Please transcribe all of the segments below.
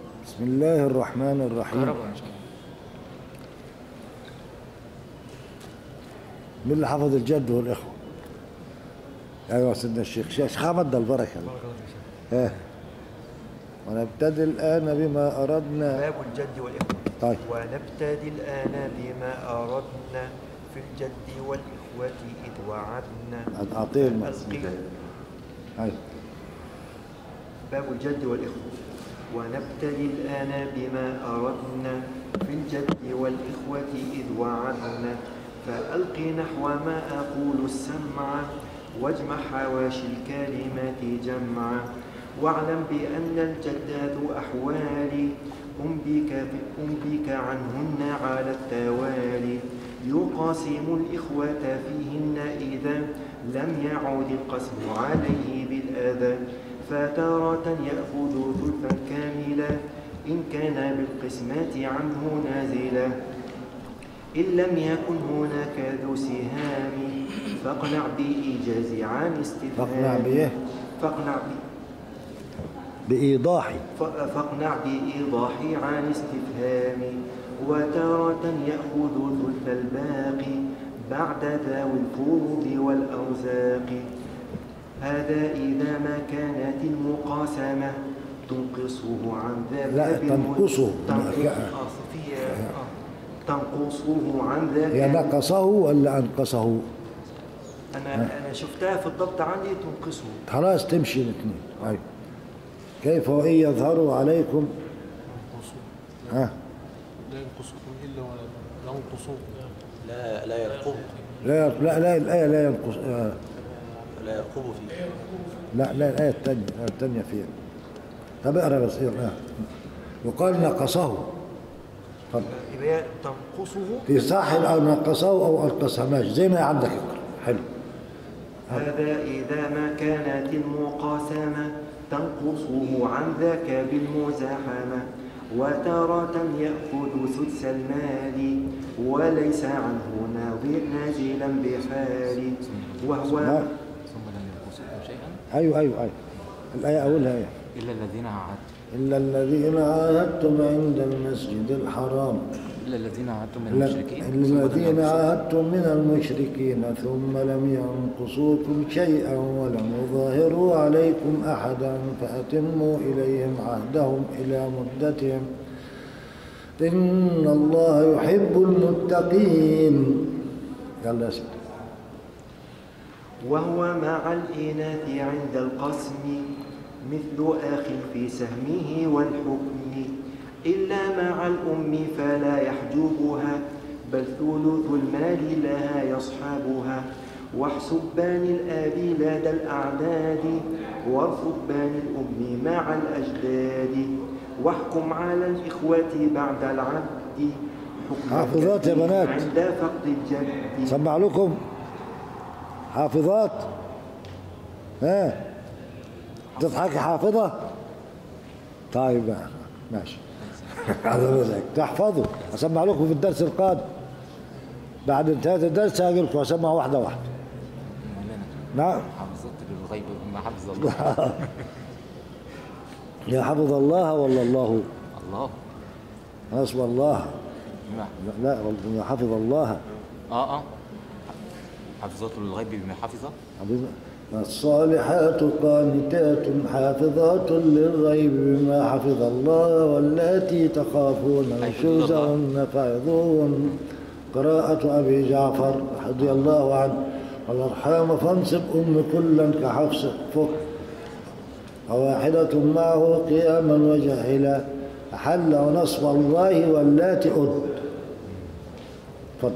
بسم الله الرحمن الرحيم كهرباء مش كده. مين اللي حفظ الجد والإخوة أيوة سيدنا الشيخ شيخ حمد ده البركة ها ونبتدي الآن بما أردنا باب الجد والإخوة طيب ونبتدي الآن بما أردنا في الجد والإخوة إذ وعدنا أعطيه ألقي المسجد أيوة باب الجد والإخوة ونبتدي الآن بما أردنا في الجد والإخوة إذ وعدنا فألق نحو ما أقول السمع واجمع حواشي الكلمات جمعا واعلم بأن الجد ذو أحوال أنبيك, أنبيك عنهن على التوالي يقاسم الإخوة فيهن إذا لم يعد القسم عليه بالأذى فتارة يأخذ ثلثا كاملا إن كان بالقسمات عنه نازلا إن لم يكن هناك ذو سهام فاقنع بإيجاز عن استفهام فاقنع بإيه؟ فاقنع ب... بإيضاح ف- فاقنع بإيضاح عن استفهام وتارة يأخذ ثلث الباقي بعد ذوي الفروض والأرزاق هذا إذا ما كانت المقاسمة تنقصه عن ذاك لا، بالم- تنقصه. تنقص- لا. آه، في آه، تنقصه عن ذاك هي نقصه ولا أنقصه أنا أنا شفتها في الضبط عندي تنقصه خلاص تمشي الاثنين أيوة كيف وإن يظهروا عليكم ها لا ينقصكم إلا ولا لا ينقصوكم لا لا يرقب لا لا لا الآية لا ينقص آه لا يرقب فيه لا لا الآية الثانية الآية الثانية فيها طب اقرا بس اقرا يقال نقصه طب يبقى هي تنقصه في صح أو نقصه أو أنقصها ماشي زي ما عندك اقرا حلو هذا إذا ما كانت المقاسمة تنقصه عن ذاك بالمزاحمة وتارة يأخذ سدس المال وليس عنه ناظر نازلا بحال وهو لا. ثم لم ينقصكم شيئا أيوه أيوه أيوه الآية أولها إيه إلا الذين عاهدتم إلا الذين عاهدتم عند المسجد الحرام إلا الذين عاهدتم من إلا المشركين إلا ثم لم الذين ينقصوكم. عاهدتم من المشركين ثم لم ينقصوكم شيئا ولم يظاهروا عليكم أحدا فأتموا إليهم عهدهم إلى مدتهم إن الله يحب المتقين يلا يا سيدي وهو مع الإناث عند القسم مثل أخ في سهمه والحكم إلا مع الأم فلا يحجبها بل ثلث المال لها يصحبها واحسبان الآب لدى الأعداد وارفضبان الأم مع الأجداد واحكم على الإخوة بعد العبد حكم حافظات يا الكبير بنات. عند فقد الجد سمع لكم حافظات ها تضحكي حافظة طيب بقى. ماشي على بالك تحفظوا أسمع لكم في الدرس القادم بعد انتهاء الدرس هاجي لكم أسمع واحدة واحدة مولانا نعم حافظت للغيب بما حفظ الله يا حفظ الله ولا الله الله حسب الله بما لا يا حفظ الله اه اه حفظت للغيب بما حفظ حفظ الصالحات قانتات حافظات للغيب بما حفظ الله واللاتي تخافون نشوزهن فعظوهن قراءة أبي جعفر رضي الله عنه والأرحام فانصب أم كلا كحفص فك وواحدة معه قياما وجاهلا أحل نصب الله واللاتي أد تفضل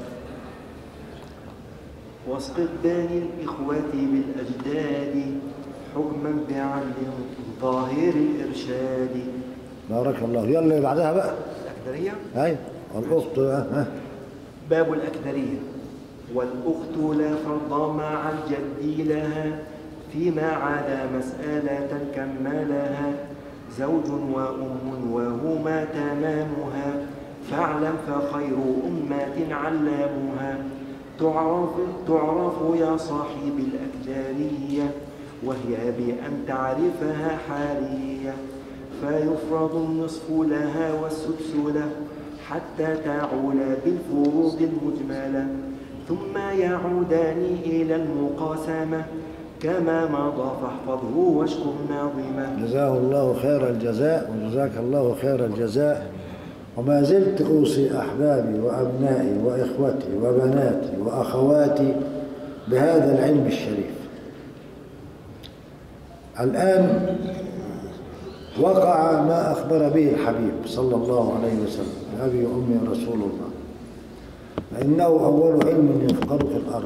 واسقط باني الإخوة بالأجداد حكما بعدل ظاهر الإرشاد بارك الله يلا اللي بعدها بقى الأكدرية أي الأخت ها باب الأكدرية والأخت لا فرض مع الجد لها فيما عدا مسألة كملها زوج وأم وهما تمامها فاعلم فخير أمة علامها تعرف, تعرف يا صاحب الأكدارية وهي بأن تعرفها حالية فيفرض النصف لها والسدس له حتى تعول بالفروض المجملة ثم يعودان إلى المقاسمة كما مضى فاحفظه واشكر ناظمه جزاه الله خير الجزاء وجزاك الله خير الجزاء وما زلت أوصي أحبابي وأبنائي وإخوتي وبناتي وأخواتي بهذا العلم الشريف الآن وقع ما أخبر به الحبيب صلى الله عليه وسلم أبي وأمي رسول الله فإنه أول علم يفقر في الأرض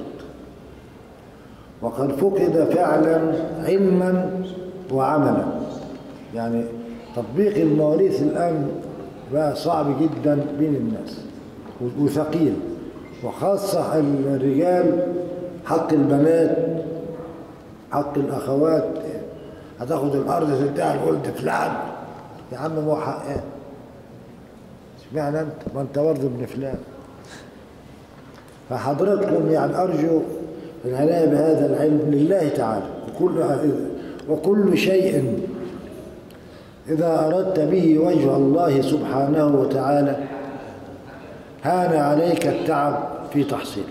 وقد فقد فعلا علما وعملا يعني تطبيق المواريث الآن بقى صعب جدا بين الناس وثقيل وخاصة الرجال حق البنات حق الأخوات هتاخد الأرض تديها لولد فلان يا عم ما هو حقها اشمعنى أنت ما أنت برضه ابن فلان فحضرتكم يعني أرجو العناية بهذا العلم لله تعالى وكل وكل شيء إذا أردت به وجه الله سبحانه وتعالى هان عليك التعب في تحصيله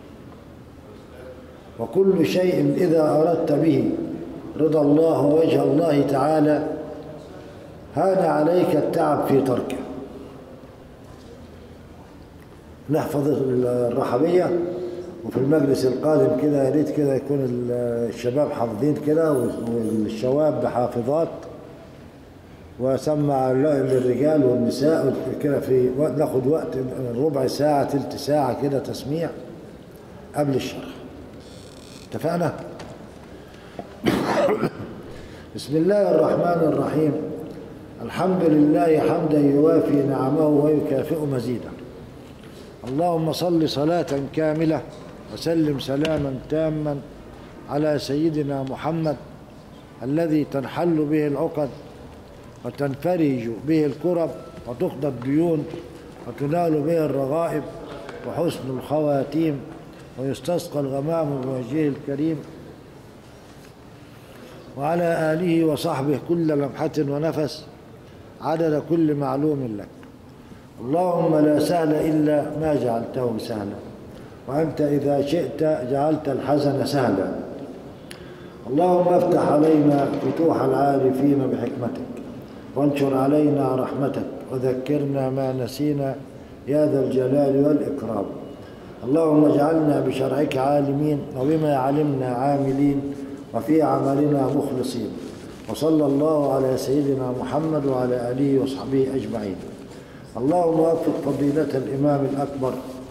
وكل شيء إذا أردت به رضا الله وجه الله تعالى هان عليك التعب في تركه نحفظ الرحبية وفي المجلس القادم كده يا ريت كده يكون الشباب حافظين كده والشواب حافظات وسمع للرجال والنساء كده في ناخد وقت ربع ساعة تلت ساعة كده تسميع قبل الشرح اتفقنا؟ بسم الله الرحمن الرحيم الحمد لله حمدا يوافي نعمه ويكافئ مزيدا اللهم صل صلاة كاملة وسلم سلاما تاما على سيدنا محمد الذي تنحل به العقد وتنفرج به الكرب وتقضى الديون وتنال به الرغائب وحسن الخواتيم ويستسقى الغمام بوجهه الكريم وعلى آله وصحبه كل لمحة ونفس عدد كل معلوم لك اللهم لا سهل إلا ما جعلته سهلا وأنت إذا شئت جعلت الحزن سهلا اللهم افتح علينا فتوح العارفين بحكمتك وانشر علينا رحمتك وذكرنا ما نسينا يا ذا الجلال والإكرام اللهم اجعلنا بشرعك عالمين وبما علمنا عاملين وفي عملنا مخلصين وصلى الله على سيدنا محمد وعلى آله وصحبه أجمعين اللهم وفق فضيلة الإمام الأكبر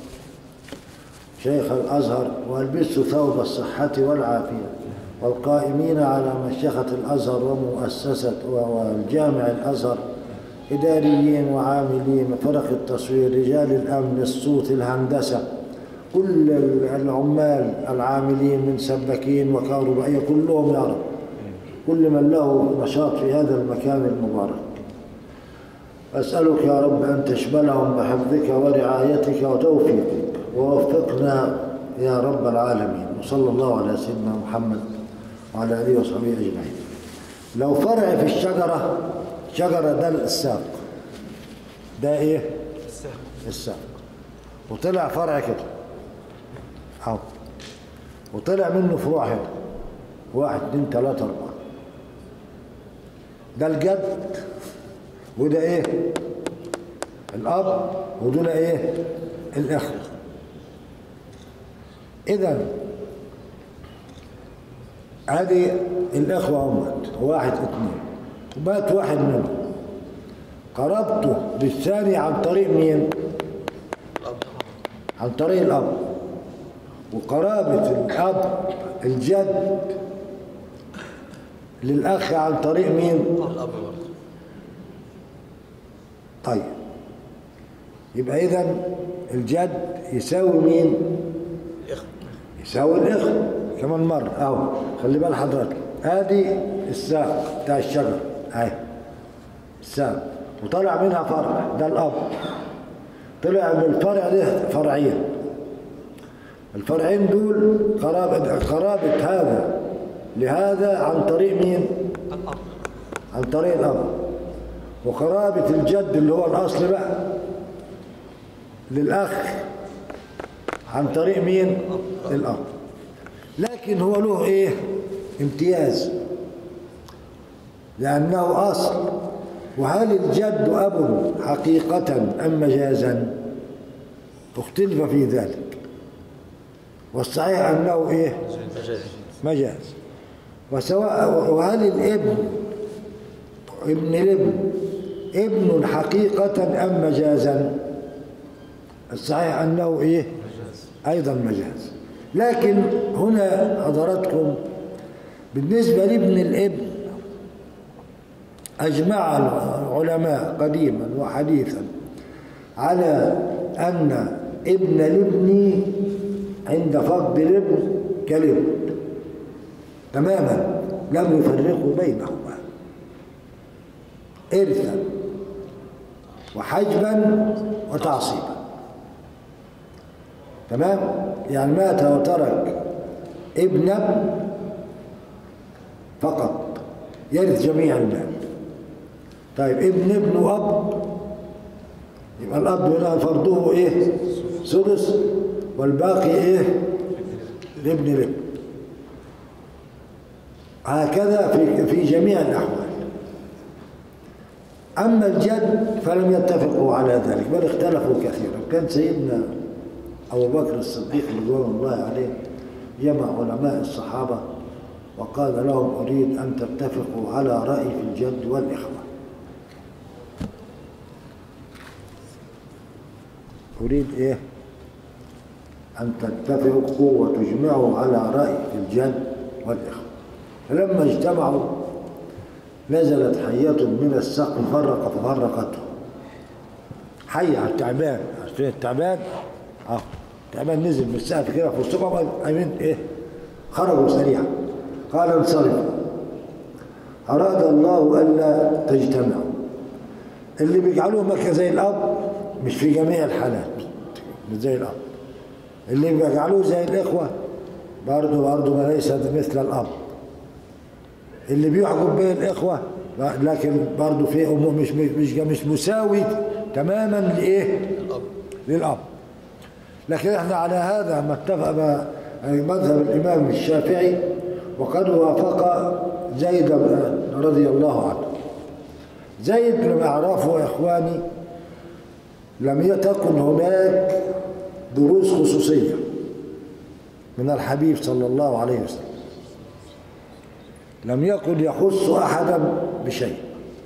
شيخ الأزهر والبسه ثوب الصحة والعافية والقائمين على مشيخة الأزهر ومؤسسة والجامع الأزهر إداريين وعاملين فرق التصوير رجال الأمن الصوت الهندسة كل العمال العاملين من سباكين وكهربائية كلهم يا رب كل من له نشاط في هذا المكان المبارك أسألك يا رب أن تشملهم بحفظك ورعايتك وتوفيقك ووفقنا يا رب العالمين وصلى الله على سيدنا محمد وعلى آله وصحبه أجمعين لو فرع في الشجرة شجرة ده الساق ده إيه؟ الساق وطلع فرع كده أهو وطلع منه فروع هنا واحد اتنين تلاتة أربعة ده الجد وده ايه الاب ودول ايه الاخوه اذا ادي الاخوه امت واحد اثنين ومات واحد منهم قربته بالثاني عن طريق مين عن طريق الاب وقرابه الاب الجد للاخ عن طريق مين الأب برضه طيب يبقى اذا الجد يساوي مين الإخوة يساوي الاخ كمان مره اهو خلي بال حضرتك ادي الساق بتاع الشجر اهي الساق وطلع منها فرع ده الاب طلع من الفرع ده فرعين الفرعين دول قرابة قرابة هذا لهذا عن طريق مين؟ عن طريق الأب وقرابة الجد اللي هو الأصل بقى للأخ عن طريق مين؟ الأب لكن هو له إيه؟ امتياز لأنه أصل وهل الجد أب حقيقة أم مجازا اختلف في ذلك والصحيح أنه إيه مجاز مجاز وسواء وهل الابن ابن الابن ابن حقيقة أم مجازا الصحيح أنه إيه أيضا مجاز لكن هنا حضراتكم بالنسبة لابن الابن أجمع العلماء قديما وحديثا على أن ابن الابن عند فقد الابن كالابن تماما لم يفرقوا بينهما إرثا وحجبا وتعصيبا تمام يعني مات وترك ابن ابن فقط يرث جميع المال طيب ابن ابن واب يبقى الاب هنا فرضه ايه سدس والباقي ايه لابن الابن هكذا في في جميع الاحوال اما الجد فلم يتفقوا على ذلك بل اختلفوا كثيرا كان سيدنا ابو بكر الصديق رضوان الله عليه جمع علماء الصحابه وقال لهم اريد ان تتفقوا على رايي في الجد والاخوه أريد إيه أن تتفقوا وتجمعوا على رأي في الجد والإخوة فلما اجتمعوا نزلت حية من السقف فرق ففرقته حي على التعبان عارفين التعبان اه التعبان نزل من السقف كده في وسطهم امين ايه خرجوا سريعا قال انصرفوا اراد الله الا تجتمعوا اللي بيجعلوه مكه زي الاب مش في جميع الحالات مش زي الاب اللي بيجعلوه زي الاخوه برضه برضه ما ليس مثل الاب اللي بيحكم بين الاخوه لكن برضه في امور مش مش مش مساوي تماما لايه؟ الأب للاب لكن احنا على هذا ما اتفق مع مذهب الامام الشافعي وقد وافق زيد رضي الله عنه زيد بن اعراف واخواني لم تكن هناك دروس خصوصيه من الحبيب صلى الله عليه وسلم لم يكن يخص احدا بشيء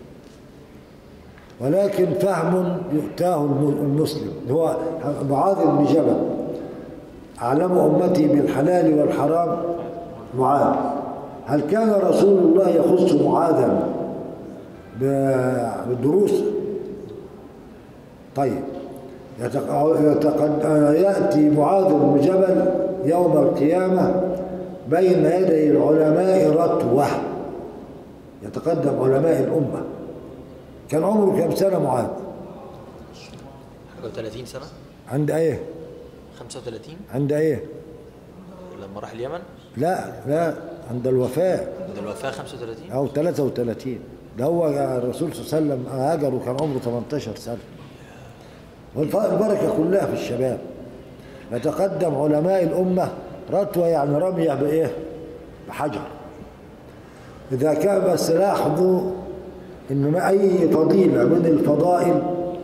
ولكن فهم يؤتاه المسلم هو معاذ بن جبل أعلم أمتي بالحلال والحرام معاذ هل كان رسول الله يخص معاذا بالدروس طيب يتقد... يأتي معاذ بن جبل يوم القيامة بين يدي العلماء رتوة يتقدم علماء الأمة كان عمره كم سنة معاذ حاجة 30 سنة عند ايه 35 عند ايه لما راح اليمن لا لا عند الوفاة عند الوفاة 35 أو 33 ده هو الرسول صلى الله عليه وسلم هاجر وكان عمره 18 سنة والبركة كلها في الشباب يتقدم علماء الأمة رتوة يعني رمية بإيه؟ بحجر إذا كان بس لاحظوا إن ما أي فضيلة من الفضائل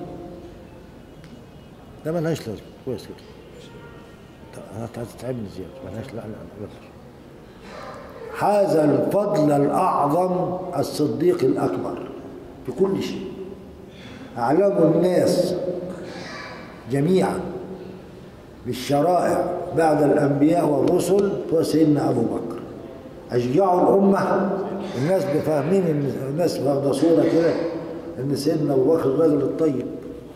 ده ملهاش لازمة كويس كده هتتعبني زيادة ملهاش لا لا لا بلاش حاز الفضل الأعظم الصديق الأكبر في كل شيء أعلم الناس جميعا بالشرائع بعد الأنبياء والرسل هو سيدنا أبو بكر أشجعوا الأمة الناس بفاهمين إن الناس واخدة صورة كده إن سيدنا أبو بكر الرجل الطيب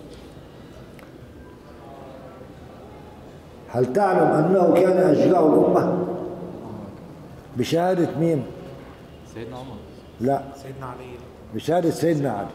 هل تعلم أنه كان أشجع الأمة بشهادة مين؟ سيدنا عمر لا سيدنا علي بشهادة سيدنا علي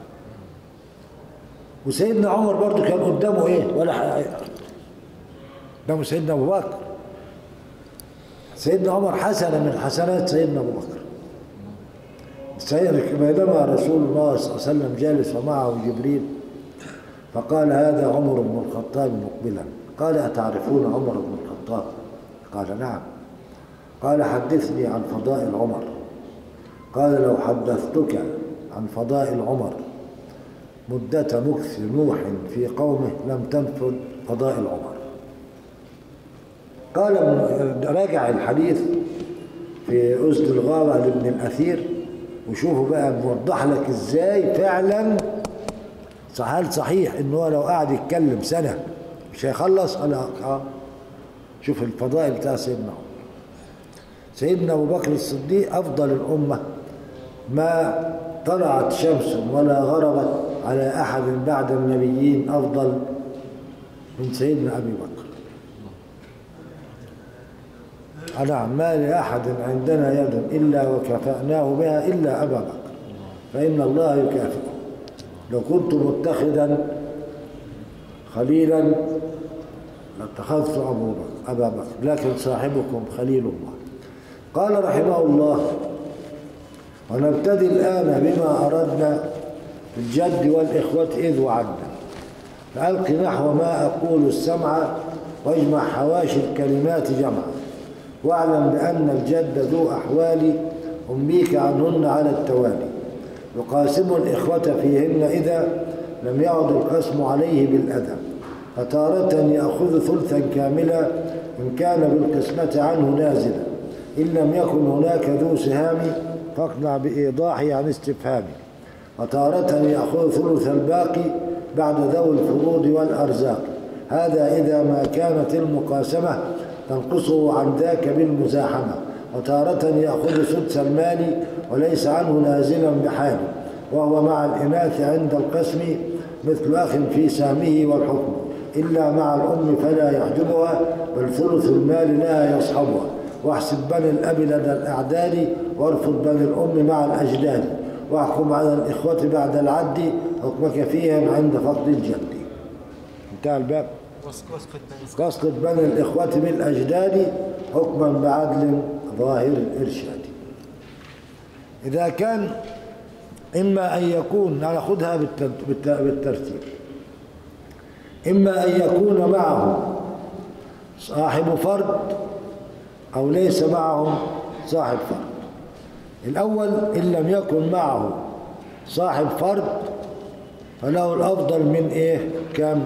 وسيدنا عمر برضو كان قدامه ايه ولا ح- قدامه سيدنا ابو بكر سيدنا عمر حسنة من حسنات سيدنا ابو بكر سيدك بينما رسول الله صلى الله عليه وسلم جالس ومعه جبريل فقال هذا عمر بن الخطاب مقبلا قال أتعرفون عمر بن الخطاب قال نعم قال حدثني عن فضائل عمر قال لو حدثتك عن فضائل عمر مدة مكث نوح في قومه لم تنفذ فضائل عمر قال ابن- راجع الحديث في أسد الغابة لابن الأثير وشوفوا بقى موضح لك ازاي فعلا صح- هل صحيح ان هو لو قعد يتكلم سنة مش هيخلص قال اه شوف الفضائل بتاع سيدنا عمر سيدنا أبو بكر الصديق أفضل الأمة ما طلعت شمس ولا غربت على أحد بعد النبيين أفضل من سيدنا أبي بكر نعم ما لأحد عندنا يد إلا وكفأناه بها إلا أبا بكر فإن الله يكافئه لو كنت متخذا خليلا لاتخذت أبو بكر أبا بكر لكن صاحبكم خليل الله قال رحمه الله ونبتدي الآن بما أردنا في الجد والإخوة إذ وعدنا فألق نحو ما أقول السمع واجمع حواشي الكلمات جمعا واعلم بأن الجد ذو أحوال أميك عنهن على التوالي يقاسم الإخوة فيهن إذا لم يعد القسم عليه بالأذى فتارة يأخذ ثلثا كاملا إن كان بالقسمة عنه نازلا إن لم يكن هناك ذو سهام فاقنع بإيضاحه عن استفهامه وتارة يأخذ ثلث الباقي بعد ذوي الفروض والأرزاق هذا إذا ما كانت المقاسمة تنقصه عن ذاك بالمزاحمة وتارة يأخذ سدس المال وليس عنه نازلا بحال وهو مع الإناث عند القسم مثل أخ في سامه والحكم إلا مع الأم فلا يحجبها بل ثلث المال لها يصحبها واحسب بني الأب لدى الأعداد وارفض بني الأم مع الأجداد واحكم على الإخوة بعد العد حكمك فيهم عند فقد الجد انتهى الباب واسقط بني قصد بني الإخوة بالأجداد حكما بعدل ظاهر الإرشاد إذا كان إما أن يكون ناخذها بالتر- بالت- بالترتيب إما أن يكون معه صاحب فرد أو ليس معه صاحب فرد الأول إن لم يكن معه صاحب فرد فله الأفضل من إيه كم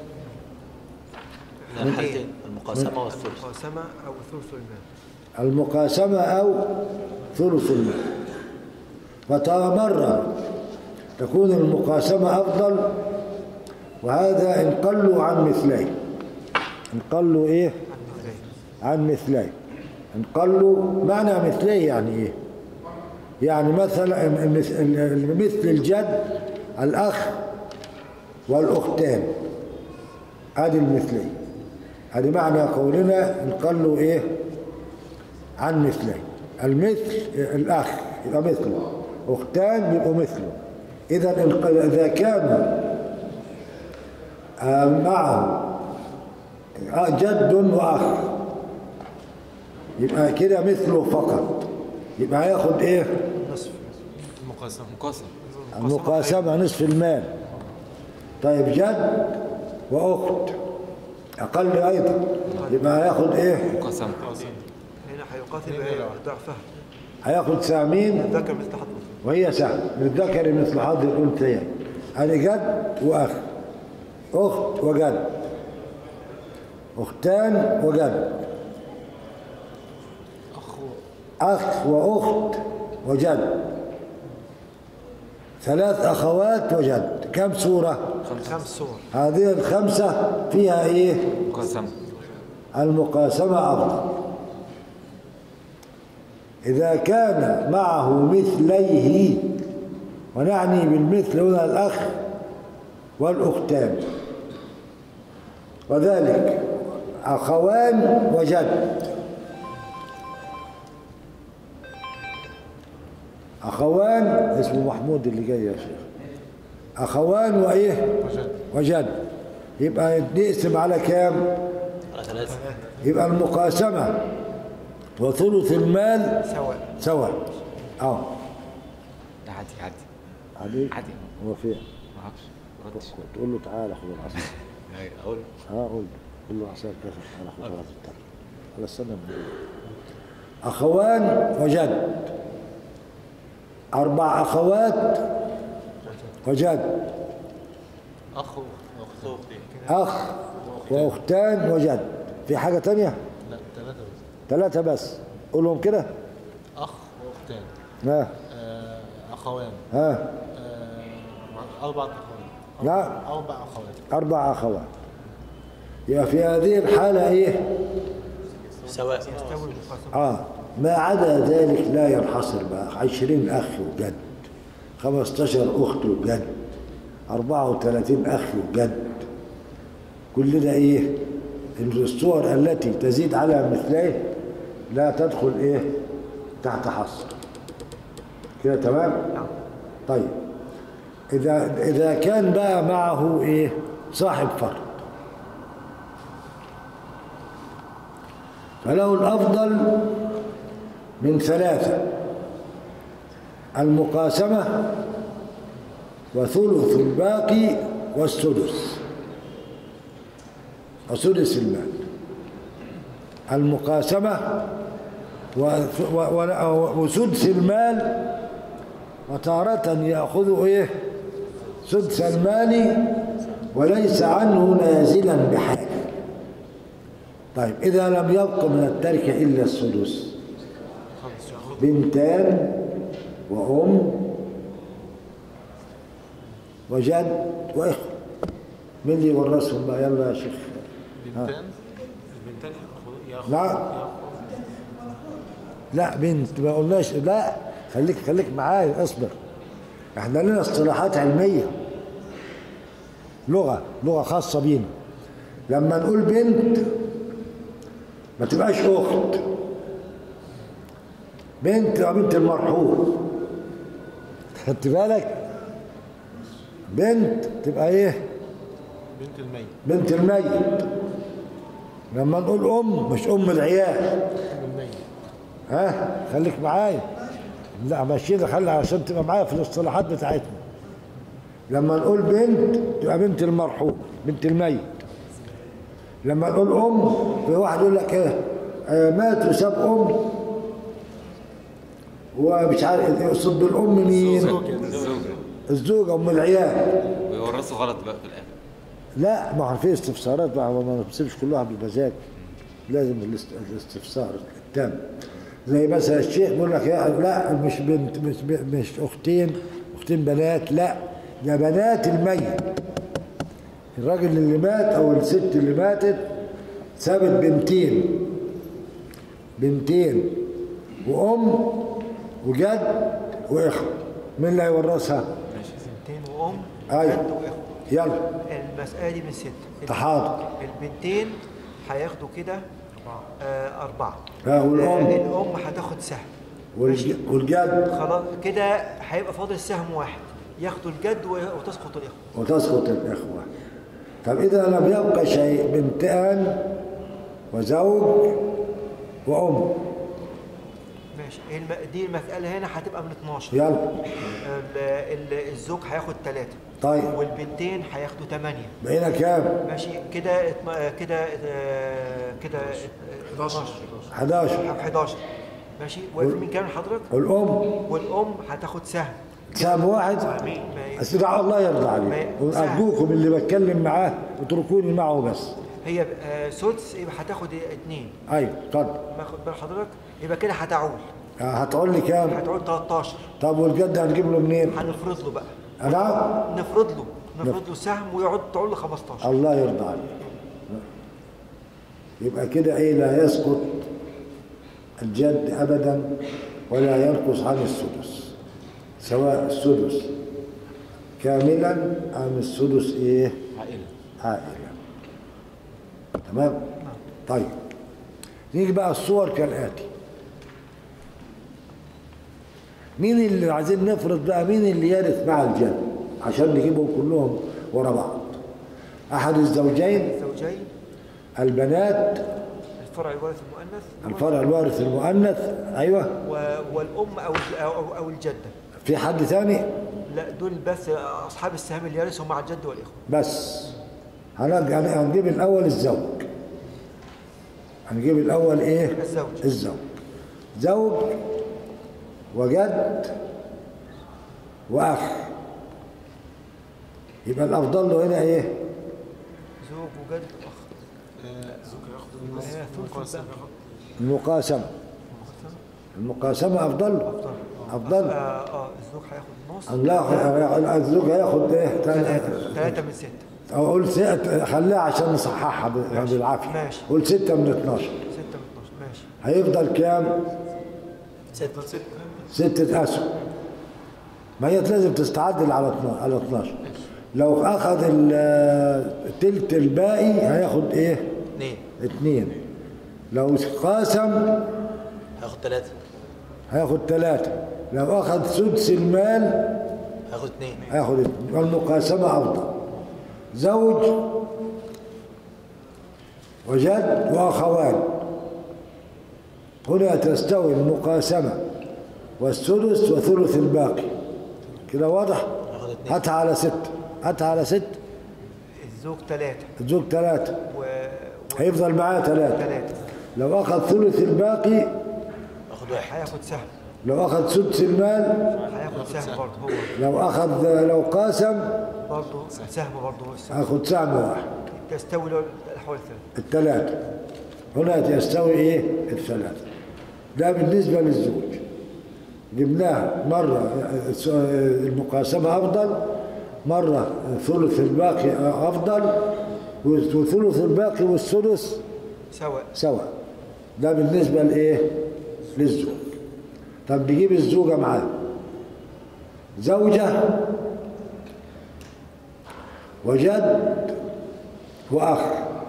من الحالتين المقاسمة والثلث مقاسمة أو ثلث المال المقاسمة أو ثلث المال فترى مرة تكون المقاسمة أفضل وهذا إن قلوا عن مثلين إن قلوا إيه عن مثلين إن قلوا معنى مثلين يعني إيه يعني مثلا المث- مثل الجد الأخ والأختان هذه المثلين هذه معنى قولنا إن قلوا إيه عن مثلين المثل الأخ يبقى مثله أختان يبقوا مثله إذا الق- إذا كان آه، معه آه، جد وأخ يبقى كده مثله فقط يبقى هياخد إيه نصف المقاسمة مقاسم المقاسمة نصف المال طيب جد وأخت أقل أيضا يبقى هياخد إيه مقاسم هنا هيقاتل ضعفها هياخد سامين ذكر مثل حظه وهي سهم للذكر مثل حظ الأنثيين أنا جد وأخ أخت وجد أختان وجد أخ أخ وأخت وجد ثلاث أخوات وجد كم سورة خمس صور هذه الخمسة فيها إيه مقاسم المقاسمة أفضل إذا كان معه مثليه ونعني بالمثل هنا الأخ والأختان وذلك أخوان وجد أخوان اسمه محمود اللي جاي يا شيخ أخوان وإيه وجد وجد يبقى نقسم على كام على ثلاثة يبقى المقاسمة وثلث المال سواء سواء اه عادي عادي عليك عادي هو فين ما اعرفش ما ردش تقول له تعالى خد العصا أيوة، اقول ها قول قول له عصاك كذا تعالى خد العصا بتاعتك على السنة من أخوان وجد أربع أخوات وجد أخ وأخت أختي أخ وأختان وجد في حاجة تانية لا ثلاثة بس ثلاثة بس قولهم كده أخ وأختان ها آه، أخوان ها آه، أربع أخوان لا أربع أخوات أربع أخوات يبقى في هذه الحالة إيه؟ سواء يستوي المقاسمة آه ما عدا ذلك لا ينحصر بقى عشرين أخ وجد خمستاشر أخت وجد أربعة وثلاثين أخ وجد كل ده إيه إن الصور التي تزيد على مثلين لا تدخل إيه تحت حصر كده تمام طيب إذا إذا كان بقى معه إيه صاحب فرد فله الأفضل من ثلاثة المقاسمة وثلث الباقي والسدس وسدس المال المقاسمة وث- و- و- وسدس المال وتارة يأخذ إيه سدس المال وليس عنه نازلا بحال طيب إذا لم يبق من التركة إلا السدس بنتان وأم وجد وإخوة مين اللي يورثهم بقى يلا يا شيخ بنتان البنتان يأخذ يأخذ لا لا بنت ما قلناش لا خليك خليك معايا اصبر احنا لنا اصطلاحات علميه لغه لغه خاصه بينا لما نقول بنت ما تبقاش اخت بنت تبقى بنت المرحوم خدت بالك بنت تبقى ايه بنت الميت بنت الميت لما نقول ام مش ام العيال ام الميت ها خليك معايا لا ماشيين خلي عشان تبقى معايا في الاصطلاحات بتاعتنا لما نقول بنت تبقى بنت المرحوم بنت الميت لما نقول ام في واحد يقول لك ايه آه مات وساب ام ومش عارف يقصد بالام مين الزوجة الزوجه ام العيال ويورثوا غلط بقى في الاخر لا ما هو في استفسارات بقى ما بنسيبش كلها بالمزاج لازم الاست- الاستفسار التام زي مثلا الشيخ بيقول لك يا لا مش بنت مش ب- مش اختين اختين بنات لا ده بنات الميت الراجل اللي مات او الست اللي ماتت سابت بنتين بنتين وام وجد واخوه مين اللي هيورثها؟ بنتين وام ايوه جد واخوه يلا المسألة دي من ستة تحاضر البنتين هياخدوا كده آه أربعة ها، والأم؟ آه الأم هتاخد سهم والج- والجد خلاص كده هيبقى فاضل سهم واحد ياخدوا الجد و- وتسقط الإخوة وتسقط الإخوة طب إذا لم يبقى شيء بنتان وزوج وأم ماشي الم- دي المسألة هنا هتبقى من 12 يلا ال- ال- الزوج هياخد ثلاثة طيب والبنتين هياخدوا ثمانية بقينا كام؟ ماشي كده اتم- كده آه، كده 12 11 11 ماشي واقف مين كام حضرتك والأم والأم هتاخد سهم سهم واحد ما ي- استدعاء الله يرضى ما- عليك سهم. وأرجوكم اللي بتكلم معاه اتركوني معه بس هي آه، سدس يبقى هتاخد اثنين أيوه اتفضل باخد بال حضرتك يبقى كده هتعول هتقول لي كام؟ هتعول 13 طب والجد هنجيب له منين؟ هنفرض له بقى أنا نفرض له نفرض له سهم ويقعد تعول له 15 الله يرضى عليك يبقى كده ايه لا يسقط الجد ابدا ولا ينقص عن السدس سواء السدس كاملا ام السدس ايه عائلة عائلا تمام طيب نيجي بقى الصور كالاتي مين اللي عايزين نفرض بقى مين اللي يرث مع الجد عشان نجيبهم كلهم ورا بعض احد الزوجين زوجين البنات الفرع الوارث المؤنث الفرع الوارث المؤنث ايوه و- والأم أو أو, أو الجدة في حد ثاني لا دول بس اصحاب السهام اللي يرثوا مع الجد والاخوه بس هنج- هن- هنجيب الاول الزوج هنجيب الاول ايه الزوج. الزوج زوج وجد واخ يبقى الافضل له هنا ايه زوج وجد واخ زوج ياخد النص هي ثلث مقاسم الباقي. ياخد المقاسمه المقاسمه افضل له افضل افضل اه اه الزوج هياخد النص لا الزوج هياخد ايه ثلاثة ثلاثة من ستة أو قول ستة خليها عشان نصححها ب- بالعافيه ماشي. قول ستة من 12 ستة من 12 ماشي هيفضل كام؟ ستة ستة أسهم ما هي لازم تستعدل على 12 على 12 لو أخذ ال- التلت الباقي هياخد إيه؟ اثنين اتنين لو قاسم هاخد ثلاثة هياخد ثلاثة لو أخذ سدس المال هاخد اثنين هياخد اتنين والمقاسمة أفضل زوج وجد وأخوان هنا تستوي المقاسمة والسدس وثلث الباقي كده واضح؟ هاخد اتنين هاتها على ست هاتها على ست الزوج ثلاثة الزوج ثلاثة و... و... هيفضل معاه ثلاثة ثلاثة لو أخذ ثلث الباقي هاخد واحد هياخد سهم لو أخذ سدس المال هياخد سهم برضه هو لو أخذ لو قاسم برضه سهم برضه هو السهم هاخد سهم واحد تستوي له الأحوال الثلاثة الثلاثة هنا يستوي ايه الثلاثة ده بالنسبة للزوج جبناها مرة المقاسمة أفضل مرة ثلث الباقي أفضل وثلث الباقي والثلث سواء سواء ده بالنسبة لإيه للزوج طب نجيب الزوجة معاه زوجة وجد وأخ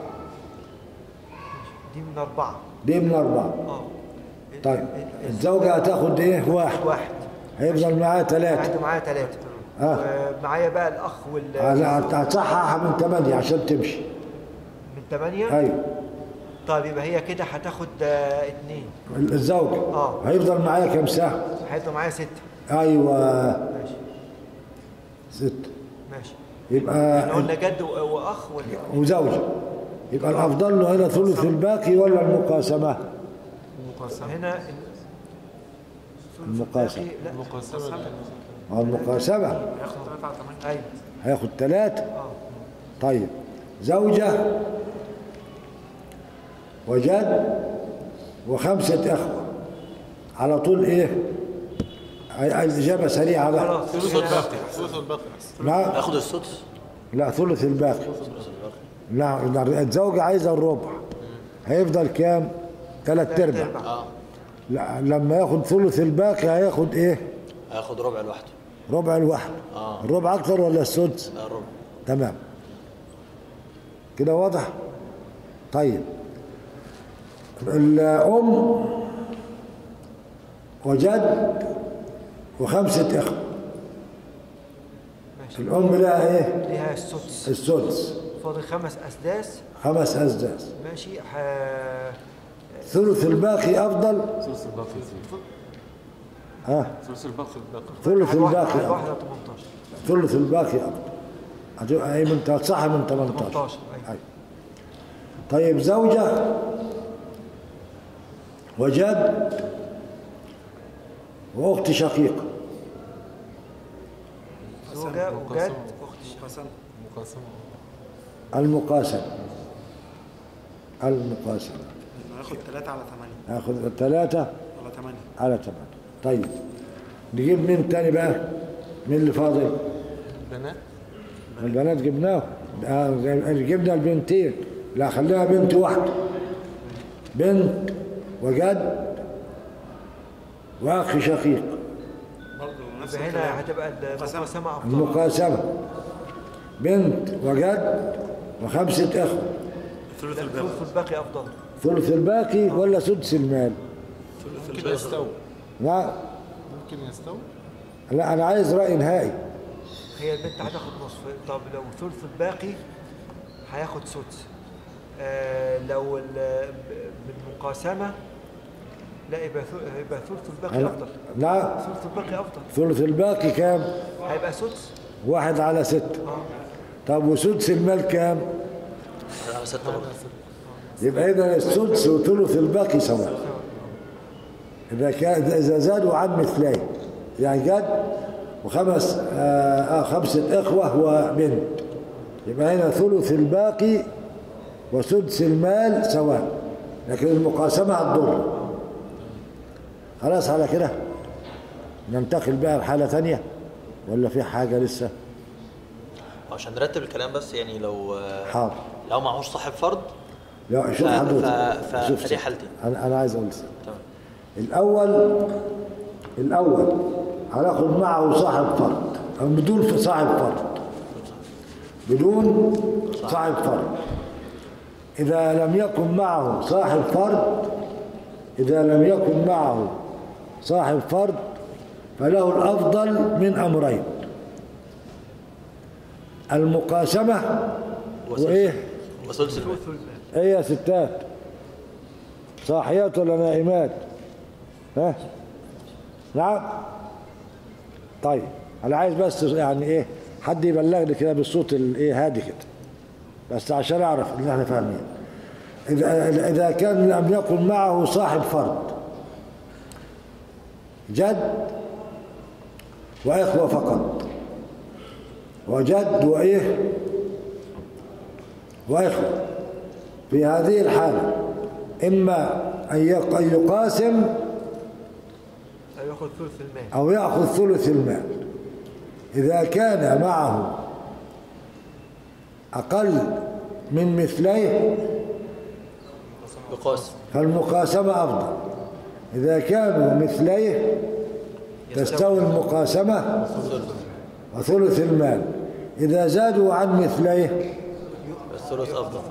دي من أربعة دي من أربعة اه طيب الزوجة هتاخد إيه واحد واحد هيفضل معاه ثلاثة قاعد معايا ثلاثة آه. ومعايا بقى الأخ وال هتصححها من ثمانية عشان تمشي من ثمانية أيوة طيب يبقى هي كده هتاخد آه، اتنين الزوجة آه. هيفضل معايا كم ساعة هيفضل معايا ستة أيوة ماشي ست ماشي يبقى احنا قلنا جد و- وأخ ولا وزوجة يبقى الأفضل له هنا ثلث الباقي ولا المقاسمة المقاسمة هنا ال- المقاسمة لا المقاسمة أو المقاسمة ياخد 3 على 8 ايوه هياخد ثلاثة اه طيب زوجة وجد وخمسة أخوة على طول إيه عاي- عايز إجابة سريعة بقى خلاص ثلث هنا الباقي ثلث الباقي أحسن لا هاخد السدس لا ثلث الباقي لا لا، الزوجة عايزة الربع هيفضل كام ثلاث ارباع اه لا لما ياخد ثلث الباقي هياخد ايه هاخد ربع لوحده ربع الواحد آه. الربع اكتر ولا السدس لا ربع تمام كده واضح طيب الام وجد وخمسة اخوة ماشي الام لها ايه ليها السدس السدس فاضل خمس أسداس خمس اسداس ماشي ح... ثلث الباقي افضل ثلث الباقي يزيد ها ثلث الباقي الباقي ثلث الباقي واحد افضل واحدة 18 ثلث الباقي افضل هتبقى ايه من صح من 18 18 أيوة. أيوة. طيب زوجة وجد واخت شقيقة زوجة وجد مقاسمة. أخت الشقيق. المقاسمة المقاسمة المقاسمة ناخد 3 على 8 ناخذ ثلاثة ولا 8 على ثمانية طيب نجيب مين تاني بقى مين اللي فاضل بنات البنات جبناه آه، جبنا البنتين لا خليها بنت واحدة بنت وجد واخ شقيق برضه نفس يبقى الكلام هنا هتبقى المقاسمة أفضل المقاسمة بنت وجد وخمسة اخوة ثلث الباقي الثلث الباقي أفضل ثلث الباقي ولا سدس المال ممكن يستوي لا ممكن يستوي لا انا عايز رأي نهائي هي البنت هتاخد نصف طب لو ثلث الباقي هياخد سدس آه لو ال- بالمقاسمة لا يبقى ثل- يبقى ثلث الباقي أنا- افضل لا ثلث الباقي افضل ثلث الباقي كام هيبقى سدس واحد على ستة طب وسدس المال كام على ستة برضه يبقى إذا السدس وثلث الباقي سواء إذا كان إذا زادوا عن مثلين يعني جد وخمس آه آه، خمسة إخوة وبنت يبقى هنا ثلث الباقي وسدس المال سواء لكن المقاسمة هتضر خلاص على كده ننتقل بقى لحالة تانية ولا في حاجة لسه عشان نرتب الكلام بس يعني لو حاضر لو معهوش صاحب فرض لا شوف ف- حضرتك ف- ف- شوف فدي حالتين. انا انا عايز اقول لك. تمام الاول الاول هناخد معه صاحب فرد او بدون صاحب فرد بدون صاحب فرد اذا لم يكن معه صاحب فرد اذا لم يكن معه صاحب فرد فله الافضل من امرين المقاسمه وايه وثلث المال ايه يا ستات صاحيات ولا نائمات ها نعم طيب انا عايز بس يعني ايه حد يبلغني كده بالصوت الايه هادي كده بس عشان اعرف ان احنا فاهمين اذا اذا كان لم يكن معه صاحب فرد جد واخوه فقط وجد وايه واخوه في هذه الحالة إما أن يق- أن يقاسم أو ياخذ ثلث المال أو يأخذ ثلث المال إذا كان معه أقل من مثليه يقاسم فالمقاسمة أفضل إذا كانوا مثليه تستوي المقاسمة وثلث المال إذا زادوا عن مثليه الثلث افضل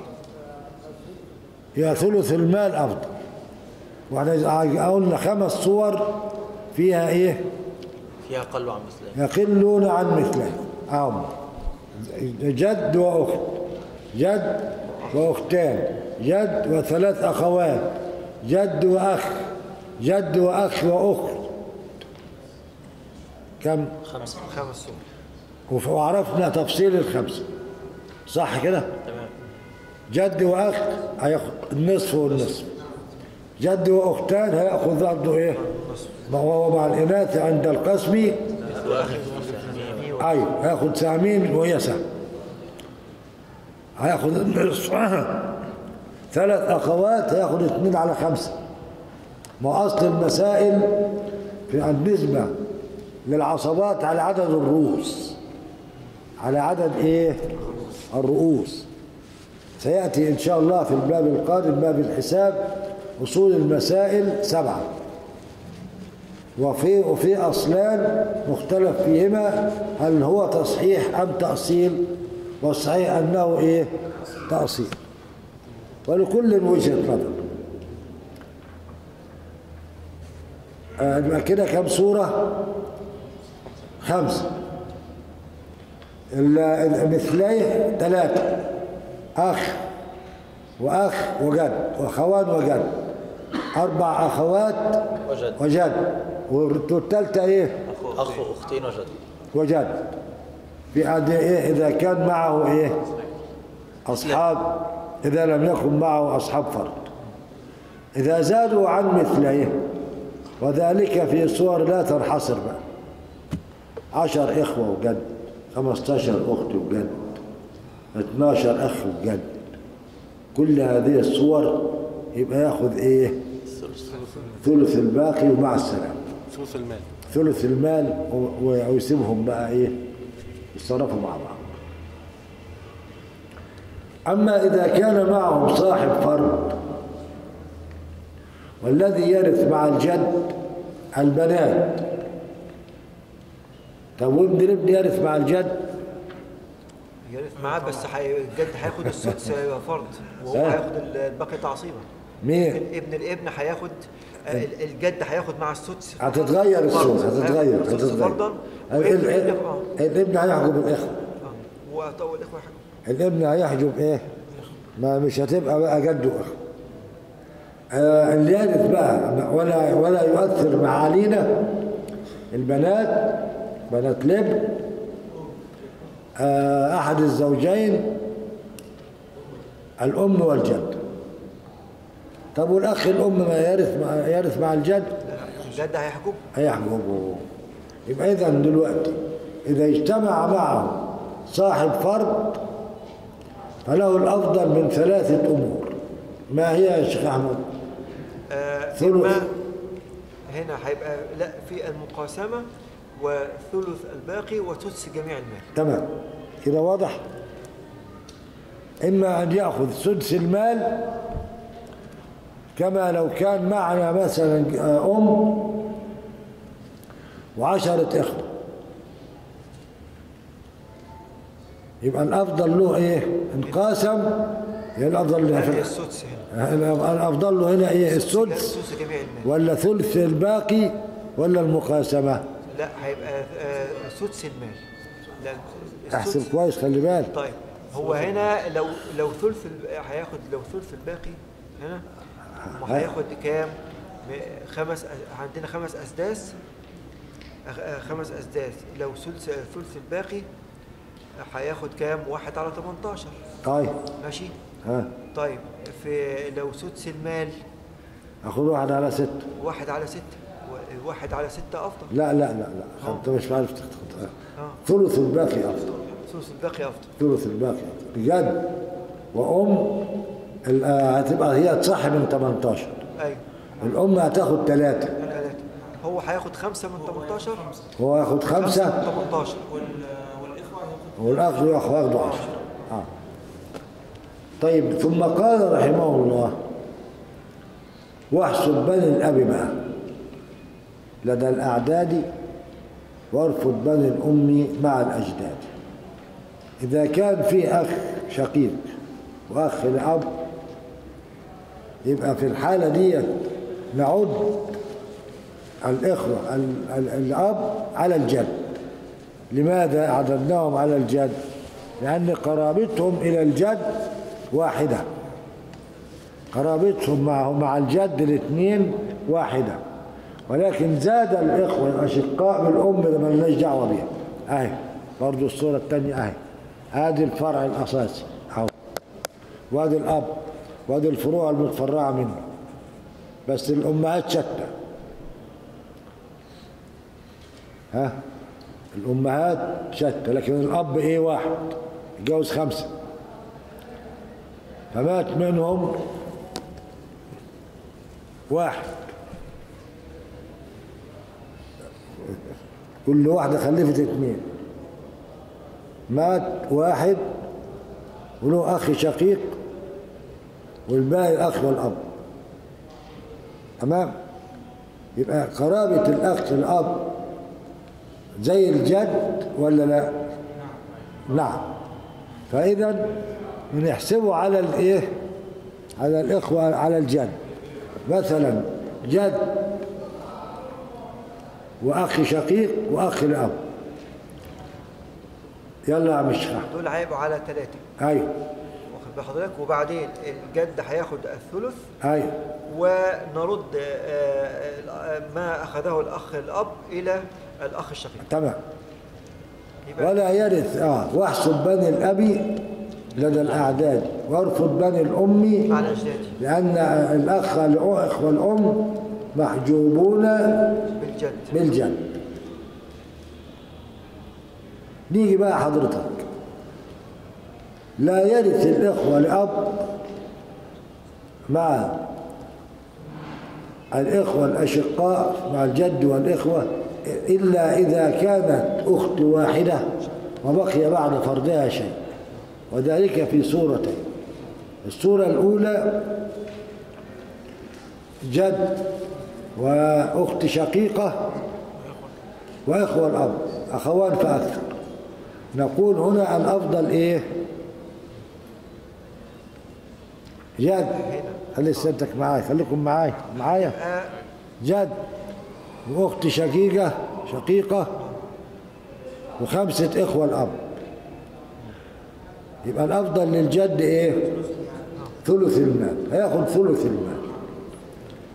يا ثلث المال أفضل واحنا قلنا خمس صور فيها إيه فيها اقل عن مثلين يقلون عن مثله أم جد وأخت جد وأختان جد وثلاث أخوات جد وأخ جد وأخ وأخت كم خمسة خمس صور وف- وعرفنا تفصيل الخمسة صح كده تمام جد وأخ هياخد النصف والنصف جد وأختان هياخد برضه إيه ما هو مع الإناث عند القسم أيوة هياخد سهمين وهي سهم هياخد النصف ثلاث أخوات هياخد اثنين على خمسة ما أصل المسائل في النسبة للعصبات على عدد الرؤوس على عدد إيه الرؤوس سيأتي إن شاء الله في الباب القادم باب الحساب أصول المسائل سبعة وفي وفي أصلان مختلف فيهما هل هو تصحيح أم تأصيل والصحيح أنه إيه تأصيل ولكل وجهة نظر آه، يبقى كده كم صورة خمسة ال- المثليه ثلاثة أخ وأخ وجد وأخوان وجد أربع أخوات وجد وجد والثالثة إيه اخ واختين وجد وجد في عاد إيه إذا كان معه إيه أصحاب إذا لم يكن معه أصحاب فرد إذا زادوا عن مثليه وذلك في صور لا تنحصر بقى عشر إخوة وجد خمستاشر أخت وجد اتناشر أخ وجد كل هذه الصور يبقى ياخذ إيه الثلث ثلث الباقي ومع السلامة ثلث المال ثلث المال و- و- ويسيبهم بقى ايه يتصرفوا مع بعض اما اذا كان معهم صاحب فرد والذي يرث مع الجد البنات طب وابن الابن يرث مع الجد يرث معاه بس حي... الجد هياخد السدس فرض وهو آه. هياخد الباقي تعصيبا مين ابن الابن هياخد آه، ال- الجد هياخد مع السدس هتتغير الصورة فرض. هتتغير آه، السدس هتتغير فرضا ال- وابن ال- الابن آه. الابن هيحجب الاخوه آه. وطول الاخوه يحكوا الابن هيحجب ايه ما مش هتبقى بقى جد واخ آه، اللي يرث بقى ولا ولا يؤثر معالينا البنات بنات لب آه، أحد الزوجين الأم والجد طب والأخ الأم ما يرث مع يرث مع الجد الجد هيحكم هيحجبه يبقى إذا دلوقتي إذا اجتمع معه صاحب فرد فله الأفضل من ثلاثة أمور ما هي يا شيخ أحمد؟ آه، ثلث. إما هنا هيبقى لا في المقاسمة وثلث الباقي وسدس جميع المال تمام كده واضح إما أن يأخذ سدس المال كما لو كان معنا مثلا أم وعشرة إخوة يبقى الأفضل له إيه؟ انقاسم يبقى الأفضل له هي في السدس هنا الأفضل له هنا إيه؟ لا، السدس سدس جميع المال ولا ثلث الباقي ولا المقاسمة؟ لا هيبقى آه، سدس المال لا احسب السدس كويس خلي بالك طيب هو هنا لو لو ثلث الب- هياخد لو ثلث الباقي هنا ما هياخد كام م- خمس أ- عندنا خمس اسداس أخ- آه، خمس اسداس لو ثلث ثلث الباقي هياخد كام واحد على 18 طيب ماشي ها طيب في لو سدس المال أخذ واحد على ستة واحد على ستة و- واحد على ستة أفضل لا لا لا لا انت مش عارف تخطط آه. ثلث الباقي افضل ثلث الباقي أفضل ثلث الباقي افضل بجد وام ال- آه، هتبقى هي تصح من 18 أيوه الام هتاخد ثلاثة ثلاثة هو هياخد خمسة من 18 هو ياخد خمسة خمسة من 18 والاخ ياخد ياخده 10 آه. طيب ثم قال رحمه الله واحسب بني الاب بقى لدى الاعداد وارفض بني الام مع الاجداد اذا كان في اخ شقيق واخ لاب يبقى في الحاله دي نعد الاخوه ال- ال- الاب على الجد لماذا عددناهم على الجد لأن قرابتهم إلى الجد واحدة قرابتهم مع مع الجد الاثنين واحدة ولكن زاد الإخوة الأشقاء بالأم اللي مالناش دعوة بيها أهي برضو الصورة الثانية أهي هذه الفرع الأساسي أهو وادي الأب وادي الفروع المتفرعة منه بس الأمهات شتى ها الأمهات شتى لكن الأب إيه واحد اتجوز خمسة فمات منهم واحد كل واحدة خلفت اثنين مات واحد وله أخ شقيق والباقي الأخ والأب تمام يبقى قرابة الأخ الأب زي الجد ولا لا نعم فإذا بنحسبه على الإيه على الإخوة على الجد مثلا جد وأخ شقيق وأخ الأب يلا يا عم الشيخ أحمد. دول هيبقوا على ثلاثة أيوه واخد بال حضرتك وبعدين الجد هياخد الثلث أيوه ونرد آه، آه، ما أخذه الأخ الأب إلى الأخ الشقيق تمام يبقى ولا يرث اه واحسب بني الأب لدى الأعداد وارفض بني الأم على أجدادي لأن الأخ الأخ والأم محجوبون بالجد بالجد نيجي بقى حضرتك لا يرث الإخوة الأب مع الإخوة الأشقاء مع الجد والإخوة إلا إذا كانت أخت واحدة وبقي بعد فرضها شيء وذلك في صورتين الصورة الأولى جد وأخت شقيقة وإخوة الأب أخوان فأكثر نقول هنا الأفضل إيه جد خلي سيادتك معاي خليكم معاي معايا آه، جد وأخت شقيقة شقيقة وخمسة إخوة الأب يبقى الأفضل للجد إيه ثلث المال هياخد ثلث المال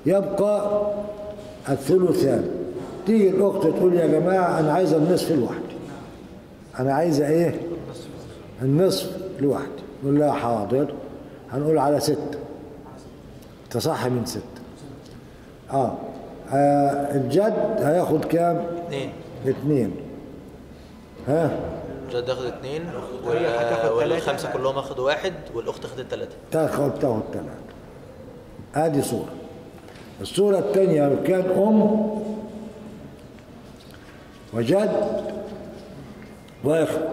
يبقى الثلثان تيجي الأخت تقول يا جماعة أنا عايزة النصف لوحدي أنا عايزة إيه النصف لوحدي نقول لها حاضر هنقول على ستة تصح من ستة آه. آه الجد هياخد كام اتنين اتنين ها جد اخد اتنين هي هتاخد وال- تلاتة. والخمسة كلهم اخدوا واحد والاخت خدت تلاتة تاخد تاخد ثلاثة ادي صورة الصورة الثانية لو كان أم وجد وإخوة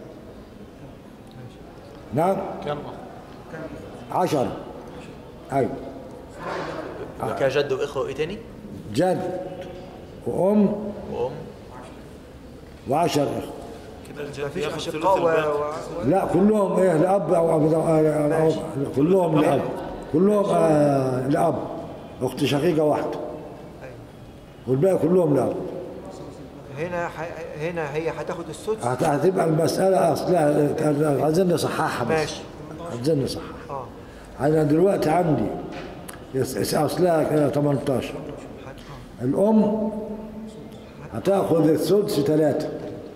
نعم كم عشرة أيوة يبقى كده جد واخوة وايه تاني؟ جد وأم وام وعشر إخوة كده الجد مفيش ياخد ثلث أشقاء و... الباقي و... لا كلهم إيه لأب أو أب أو أو كلهم لأب كلهم آه لأب أخت شقيقة واحدة والباقي كلهم لأب هنا ح... هنا هي هتاخد السدس هت- هتبقى المسألة أصلها عايزين نصححها بس ماشي. عايزين نصححها اه أنا دلوقتي عندي يس- يس- أصلها كده 18 هت- الأم هتاخد السدس ثلاثة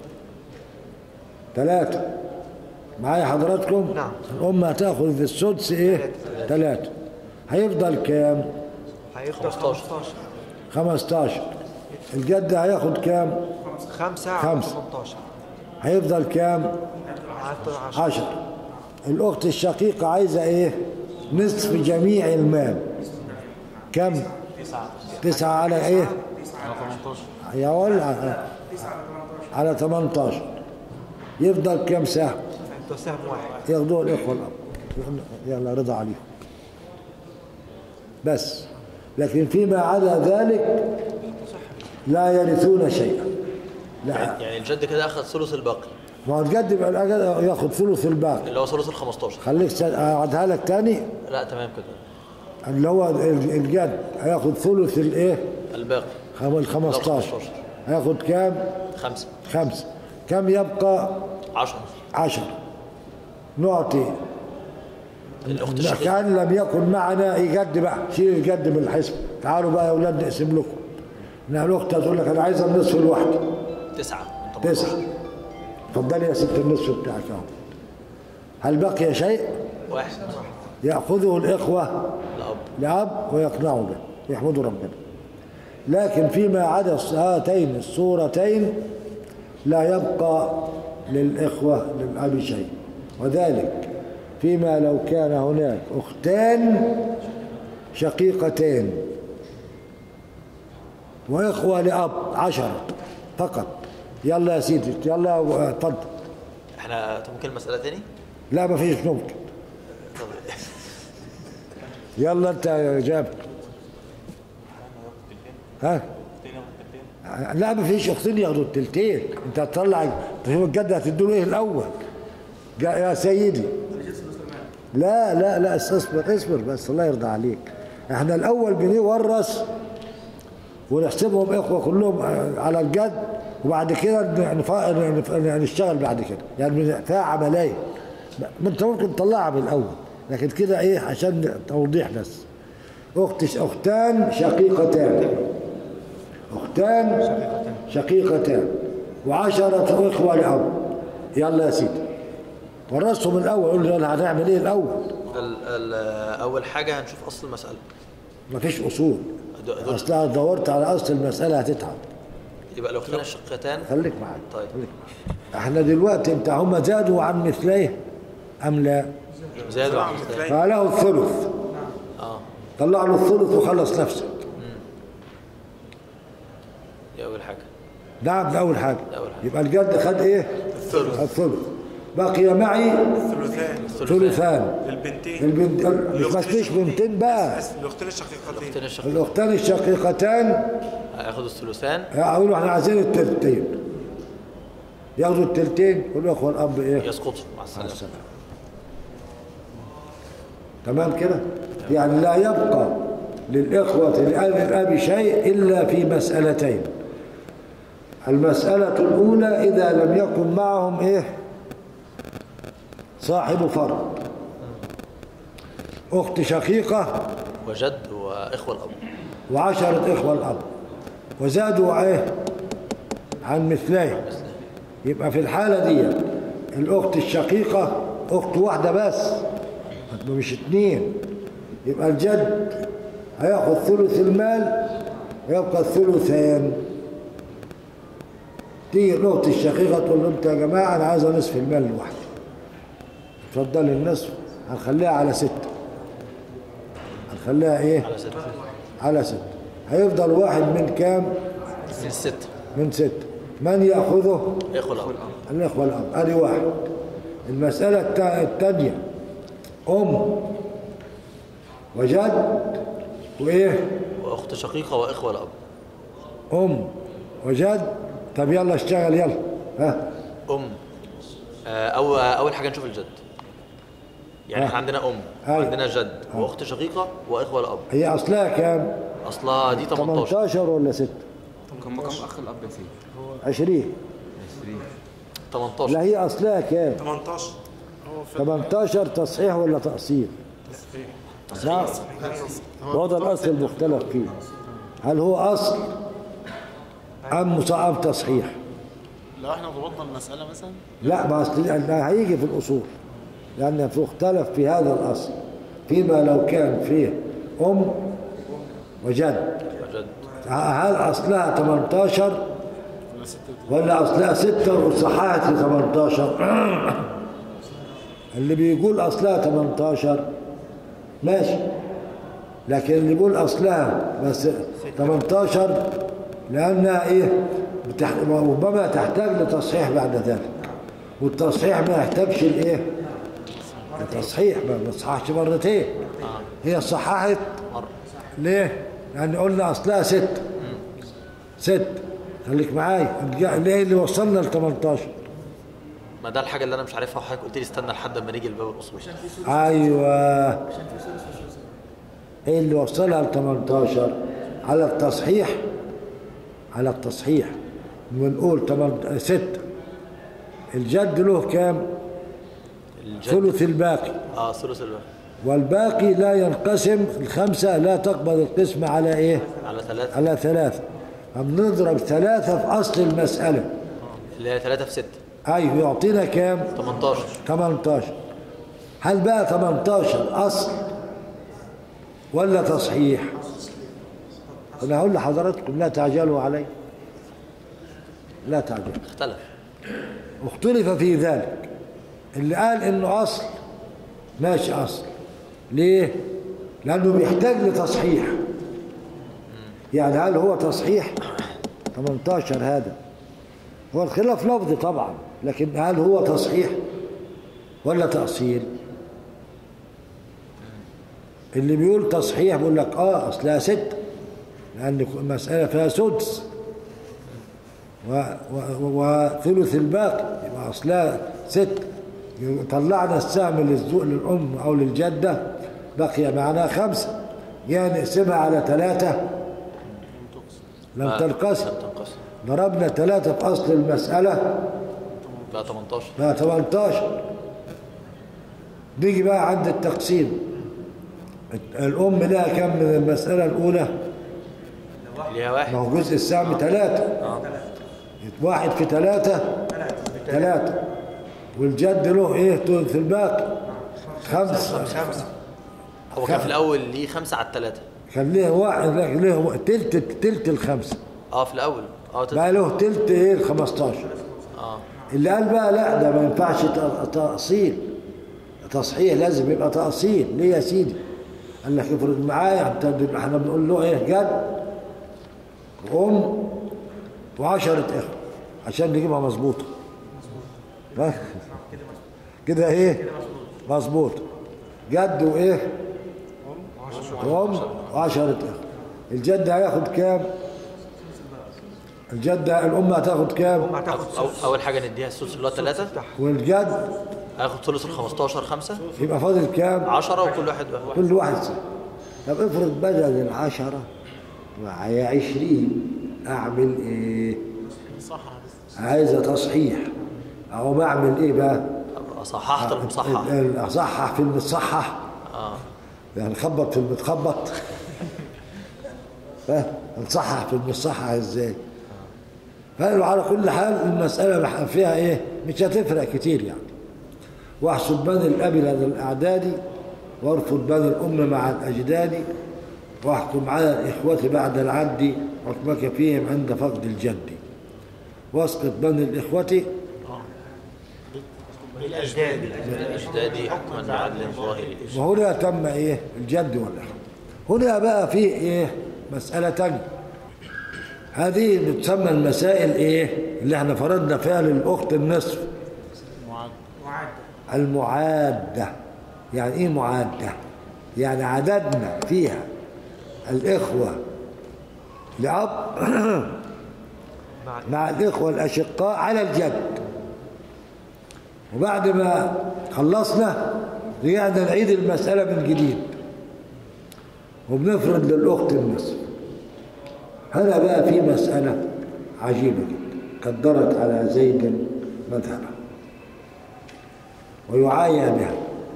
ثلاثة معايا حضراتكم؟ نعم. الأم هتاخد السدس إيه؟ ثلاثة هيفضل كام؟ هيفضل 15. 15 15 الجد هياخد كام؟ 5 على خمسة. 18 هيفضل كام؟ هيفضل 10 عشر الأخت الشقيقة عايزة إيه؟ نصف جميع المال كم؟ تسعة على إيه؟ على 18 يا ولا على 18 يفضل كم سهم؟ هيفضل سهم واحد ياخدوه الإخوة الأب يلا رضا عليهم بس لكن فيما عدا ذلك لا يرثون شيئا لا يعني الجد كده اخد ثلث الباقي ما هو تقدم الأجل ياخد ثلث الباقي اللي هو ثلث ال 15 خليك س- أقعدها لك تاني لا تمام كده اللي هو ال- الجد هياخد ثلث الايه؟ الباقي خم- ال 15 15. هياخد كام؟ خمسة خمسة كم يبقى؟ 10 عشر نعطي الاخت الشقيقة كان لم يكن معنا يجد بقى شيل الجد من الحسب تعالوا بقى يا اولاد نقسم لكم انها الاخت هتقول لك انا عايزه النصف لوحدي تسعة من 18. تسعه اتفضلي يا ست النصف بتاعك اهو هل بقي شيء؟ واحد ياخذه الاخوه الاب لأب ويقنعوا به يحمدوا ربنا لكن فيما عدا هاتين الصورتين لا يبقى للإخوة للأب شيء وذلك فيما لو كان هناك أختان شقيقتين وإخوة لأب عشرة فقط يلا يا سيدي يلا اتفضل احنا ممكن المسألة تاني؟ لا ما فيش ممكن طب يلا انت يا جابر ها لا ما فيش اختين ياخدوا التلتين انت هتطلع هو الجد هتدوا له ايه الاول جا- يا سيدي لا لا لا اصبر اصبر بس الله يرضى عليك احنا الاول بنورث ونحسبهم اخوه كلهم على الجد وبعد كده نف- نف- نشتغل بعد كده يعني فيها عمليه ما انت ممكن تطلعها من الاول لكن كده ايه عشان توضيح بس اخت اختان شقيقتان اختان شقيقتان وعشرة اخوة لأب يلا يا سيدي ورثهم الاول قول لي يلا هنعمل ايه الاول ال ال اول حاجة هنشوف اصل المسألة مفيش اصول دول- دول- اصلا دورت على اصل المساله هتتعب يبقى الاختان الشقيقتان خليك معايا طيب. خليك معايا. احنا دلوقتي انت هم زادوا عن مثليه ام لا زادوا عن مثلين فله الثلث اه طلع له الثلث وخلص نفسك دي اول حاجة نعم ده اول حاجه ده أول حاجة. يبقى الجد خد ايه الثلث الثلث بقي معي ثلثان ثلثان البنتين البنت مش بس مش بنتين بقى الاختين الشقيقتين الاختان الشقيقتان الاختان الشقيقتان هياخدوا الثلثان هيقولوا احنا عايزين التلتين ياخدوا التلتين والاخوه الاب ايه يسقطوا مع مع السلامة السلامة تمام كده يعني لا يبقى للإخوة لآل الأب شيء إلا في مسألتين المسألة الأولى إذا لم يكن معهم إيه صاحب فرد أخت شقيقة وجد واخوة الاب وعشرة إخوة الأب وزادوا إيه عن مثليه يبقى في الحالة دي الأخت الشقيقة أخت واحدة بس مش اتنين يبقى الجد هياخد ثلث المال ويبقى الثلثان تيجي الأخت الشقيقة تقول له أنت يا جماعة أنا عايزة نصف المال لوحدي اتفضلي النصف هنخليها على ستة هنخليها إيه؟ على ستة على ستة هيفضل واحد من كام؟ من الستة من ستة من يأخذه؟ إخوة الأب الإخوة الأب أدي واحد المسألة التا- التانية أم وجد وإيه؟ وأخت شقيقة وإخوة الأب أم وجد طب يلا اشتغل يلا ها أم آه، أو أول حاجة نشوف الجد يعني آه. احنا عندنا أم أيوة. وعندنا جد وأخت شقيقة وإخوة الأب هي أصلها كام؟ أصلها دي 18 18 ولا 6 كم كم اخ الاب يا سيدي 20 18 لا هي أصلها كام؟ 18 18 تصحيح ولا تأصيل؟ نعم هو ده الأصل المختلف فيه هل هو أصل أم مصعب تصحيح؟ لو احنا ضبطنا المسألة مثلا لا ما أصل لأن هيجي في الأصول لأن في اختلف في هذا الأصل فيما لو كان فيه أم وجد جد هل أصلها 18 ولا ستة ولا أصلها 6 وصححت ل 18 اللي بيقول أصلها 18 ماشي لكن اللي بيقول أصلها بس 18 لأنها إيه بتح... ربما تحتاج لتصحيح بعد ذلك والتصحيح ما يحتاجش الإيه التصحيح ما بتصححش مرتين هي صححت مرة ليه؟ لأن قلنا أصلها ست ست خليك معايا الج- ليه اللي وصلنا ل 18 ما ده الحاجة اللي أنا مش عارفها وحضرتك قلت لي استنى لحد ما نيجي لباب الأصول ايوه ايه اللي وصلها ل 18 على التصحيح على التصحيح بنقول 8 6 الجد له كام؟ الجد ثلث الباقي اه ثلث الباقي والباقي لا ينقسم الخمسة لا تقبل القسمة على ايه؟ على ثلاثة على ثلاثة فبنضرب ثلاثة في أصل المسألة اللي هي ثلاثة في ستة أيوه يعطينا كام؟ 18 18 هل بقى 18 أصل ولا تصحيح؟ أنا هقول لحضراتكم لا تعجلوا علي لا تعجلوا اختلف اختلف في ذلك اللي قال إنه أصل ماشي أصل ليه؟ لأنه بيحتاج لتصحيح يعني هل هو تصحيح 18 هذا هو الخلاف لفظي طبعا لكن هل هو تصحيح ولا تأصيل اللي بيقول تصحيح بيقول لك اه اصلها ست لان المسألة فيها سدس و- و- وثلث الباقي يبقى اصلها ست طلعنا السهم للزوء للأم أو للجدة بقي معنا خمسة جاء نقسمها على ثلاثة لم آه، تنقسم لم تنقسم ضربنا ثلاثة في أصل المسألة بقى 18 بقى 18 نيجي بقى عند التقسيم الأم لها كم من المسألة الأولى اللي هي واحد ما هو جزء السهم ثلاثة واحد في ثلاثة ثلاثة والجد له إيه في الباقي خمسة خمسة هو كان في الأول ليه خمسة على الثلاثة كان ليه واحد ليه تلت تلت الخمسة اه في الأول اه تت- بقى له تلت إيه ال 15 اه اللي قال بقى لا ده ما ينفعش ت- تأصيل تصحيح لازم يبقى تأصيل ليه يا سيدي قال لك افرض معايا انت احنا بنقول له ايه جد وام وعشرة اخوة عشان نجيبها مظبوطة ها؟ كده ايه مظبوط جد وايه وام وعشرة اخوة الجد هياخد كام الجد الام هتاخد كام ما هتاخد أو أول حاجة نديها الثلث اللي هو ثلاثة والجد هياخد ثلث ال 15 خمسة يبقى فاضل كام 10 وكل واحد واحد كل واحد سنة طب افرض بدل العشرة معايا عشرين اعمل ايه صح عايزة تصحيح او بعمل ايه بقى أبقى صححت المصحح ال- اصحح في المتصحح اه يعني خبط في المتخبط ها نصحح في المصحح ازاي فقالوا على كل حال المسألة مح- فيها ايه مش هتفرق كتير يعني واحسب بني الأب لدى الأعداد وارفض بني الأم مع الأجداد واحكم على الإخوة بعد العد حكمك فيهم عند فقد الجد واسقط بني الإخوة بالأجداد الأجداد حكما بعدل ظاهري وهنا تم ايه الجد والإخوة هنا بقى في ايه مسألة تانية هذه بتسمى المسائل ايه اللي احنا فرضنا فيها للأخت النصف معاد المعادة يعني ايه معادة يعني عددنا فيها الإخوة لأب مع مع الإخوة الأشقاء على الجد وبعد ما خلصنا رجعنا نعيد المسألة من جديد وبنفرض للأخت النصف هنا بقى في مسألة عجيبة جدا قدرت على زيد مذهبه ويعايى بها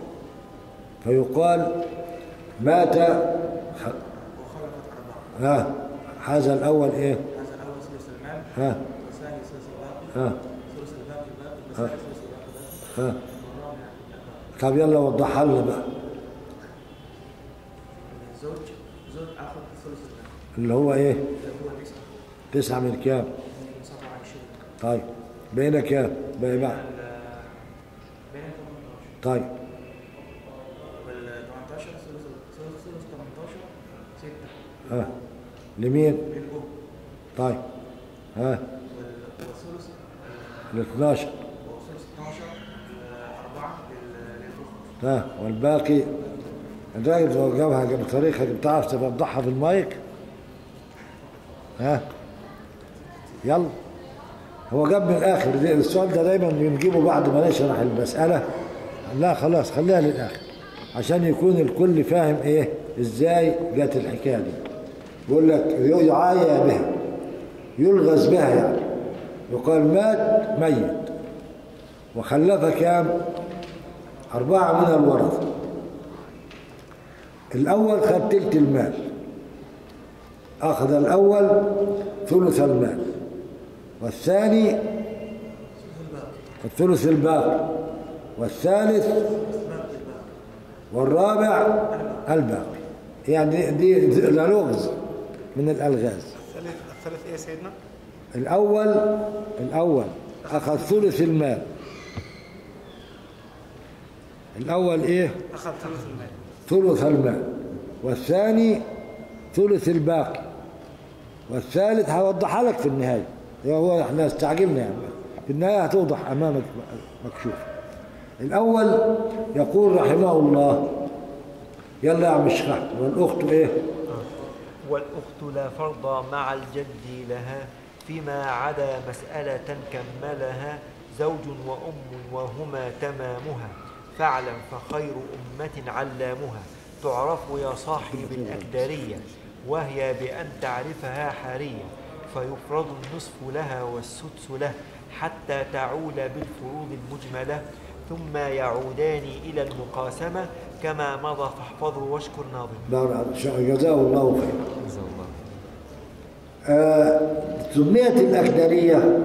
فيقال مات خ... ها هذا الأول إيه ها ها ها ها طب يلا وضحها لنا بقى زوج زوج اخذ ثلث المال اللي هو ايه اللي هو تسعه تسعة من كام 27 طيب بين كام بين بعض بين 18 طيب وال 18 ثلث ثلث ثلث 18 6 ها لمين للأم طيب ها وال- والثلث ال 12 والثلث 12 4 للأخت ها والباقي الراجل لو جابها بطريقة بتعرف توضحها في المايك ها يلا هو جاب من الآخر دي السؤال ده دايما بنجيبه بعد ما نشرح المسألة لا خلاص خليها للآخر عشان يكون الكل فاهم ايه ازاي جت الحكاية دي بيقول لك يعايا بها يلغز بها يعني يقال مات ميت وخلف كام أربعة من الورثة الأول خد تلت المال أخذ الأول ثلث المال والثاني الثلث الباقي والثالث والرابع الباقي يعني دي, دي ده لغز من الألغاز الثالث الثالث ايه يا سيدنا؟ الأول الأول أخذ ثلث المال الأول إيه اخذ ثلث المال ثلث المال والثاني ثلث الباقي والثالث هوضحها لك في النهاية هو احنا استعجلنا يعني في النهاية هتوضح أمامك مكشوف الأول يقول رحمه الله يلا يا عم الشيخ أحمد، والأخت إيه والأخت لا فرض مع الجد لها فيما عدا مسألة كملها زوج وأم وهما تمامها فاعلم فخير أمة علامها تعرف يا صاحب الأكدرية وهي بأن تعرفها حارية فيفرض النصف لها والسدس له حتى تعول بالفروض المجملة ثم يعودان إلى المقاسمة كما مضى فاحفظه واشكر ناظم بار- جزاه الله خيرا جزاه الله آه، سميت الأكدرية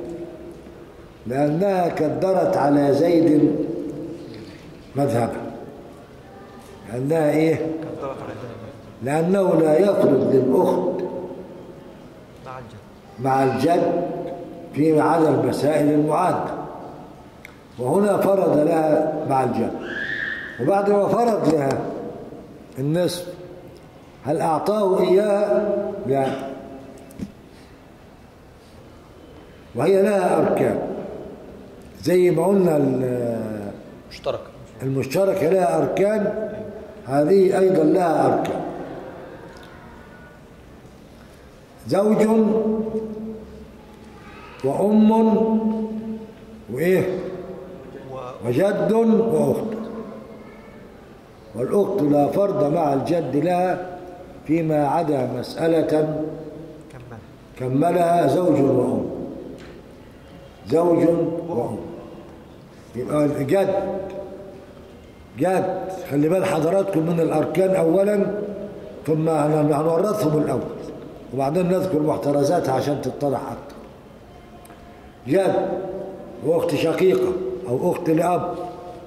لأنها كدرت على زيد مذهبه لأنها إيه؟ كثرت على ذلك لأنه لا يفرض للأخت مع الجد مع الجد في على المسائل المعادة وهنا فرض لها مع الجد وبعد ما فرض لها النصف هل أعطاه إياها؟ لا وهي لها أركان زي ما قلنا ال- مشترك المشتركة لها أركان هذه أيضا لها أركان زوج وأم وإيه و- وجد وأخت والأخت لا فرض مع الجد لها فيما عدا مسألة كمل كملها زوج وأم زوج وأم يبقى جد جد خلي بال حضراتكم من الأركان أولا ثم هن- هنورثهم الأول وبعدين نذكر محترزاتها عشان تتضح أكتر جد وأخت شقيقة أو أخت لأب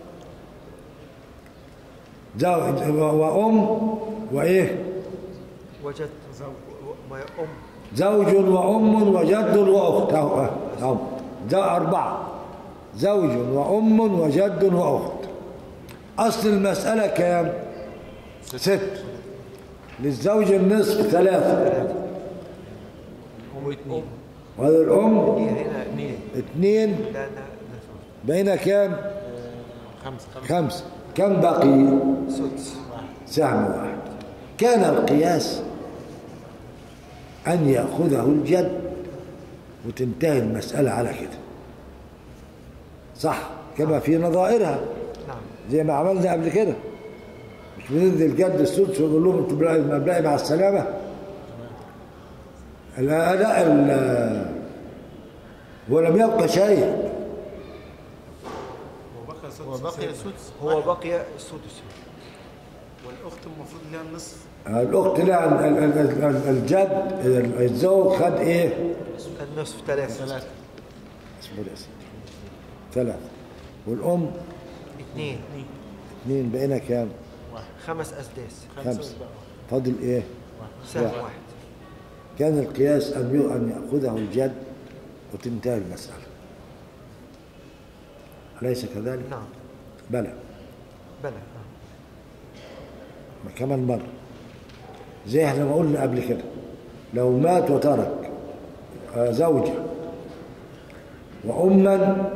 زوج وأم وإيه وجدت ما أم زوج وأم وجد وأخت أو أو ده أربعة زوج وأم وجد وأخت أصل المسألة كام؟ ست للزوج النصف ثلاثة أم وللأم هي هنا اثنين اثنين لأن بين كام؟ خمسة خمسة كم بقي؟ سدس سهم واحد كان القياس أن يأخذه الجد وتنتهي المسألة على كده صح كما في نظائرها نعم زي ما عملنا قبل كده مش بندي الجد السدس ونقول لهم انتوا بلاقي مبدئي مع السلامة لا لا ال- ولم يبقى شيء وبقي سدس وبقي سيدنا. سدس هو بقي السدس والاخت المفروض لها النصف الأخت لا ال- ال- ال- ال- الجد الزوج خد إيه؟ النصف ثلاثة ثلاثة اسمه ده اسمه. ثلاثة والأم اثنين اثنين بقينا كام؟ خمس أسداس خمسة فاضل إيه؟ سهم واحد. واحد كان القياس أن يو- أن يأخذه الجد وتنتهي المسألة أليس كذلك؟ نعم بلى بلى نعم. كمان مرة زي احنا ما قلنا قبل كده لو مات وترك آه، زوجة وأما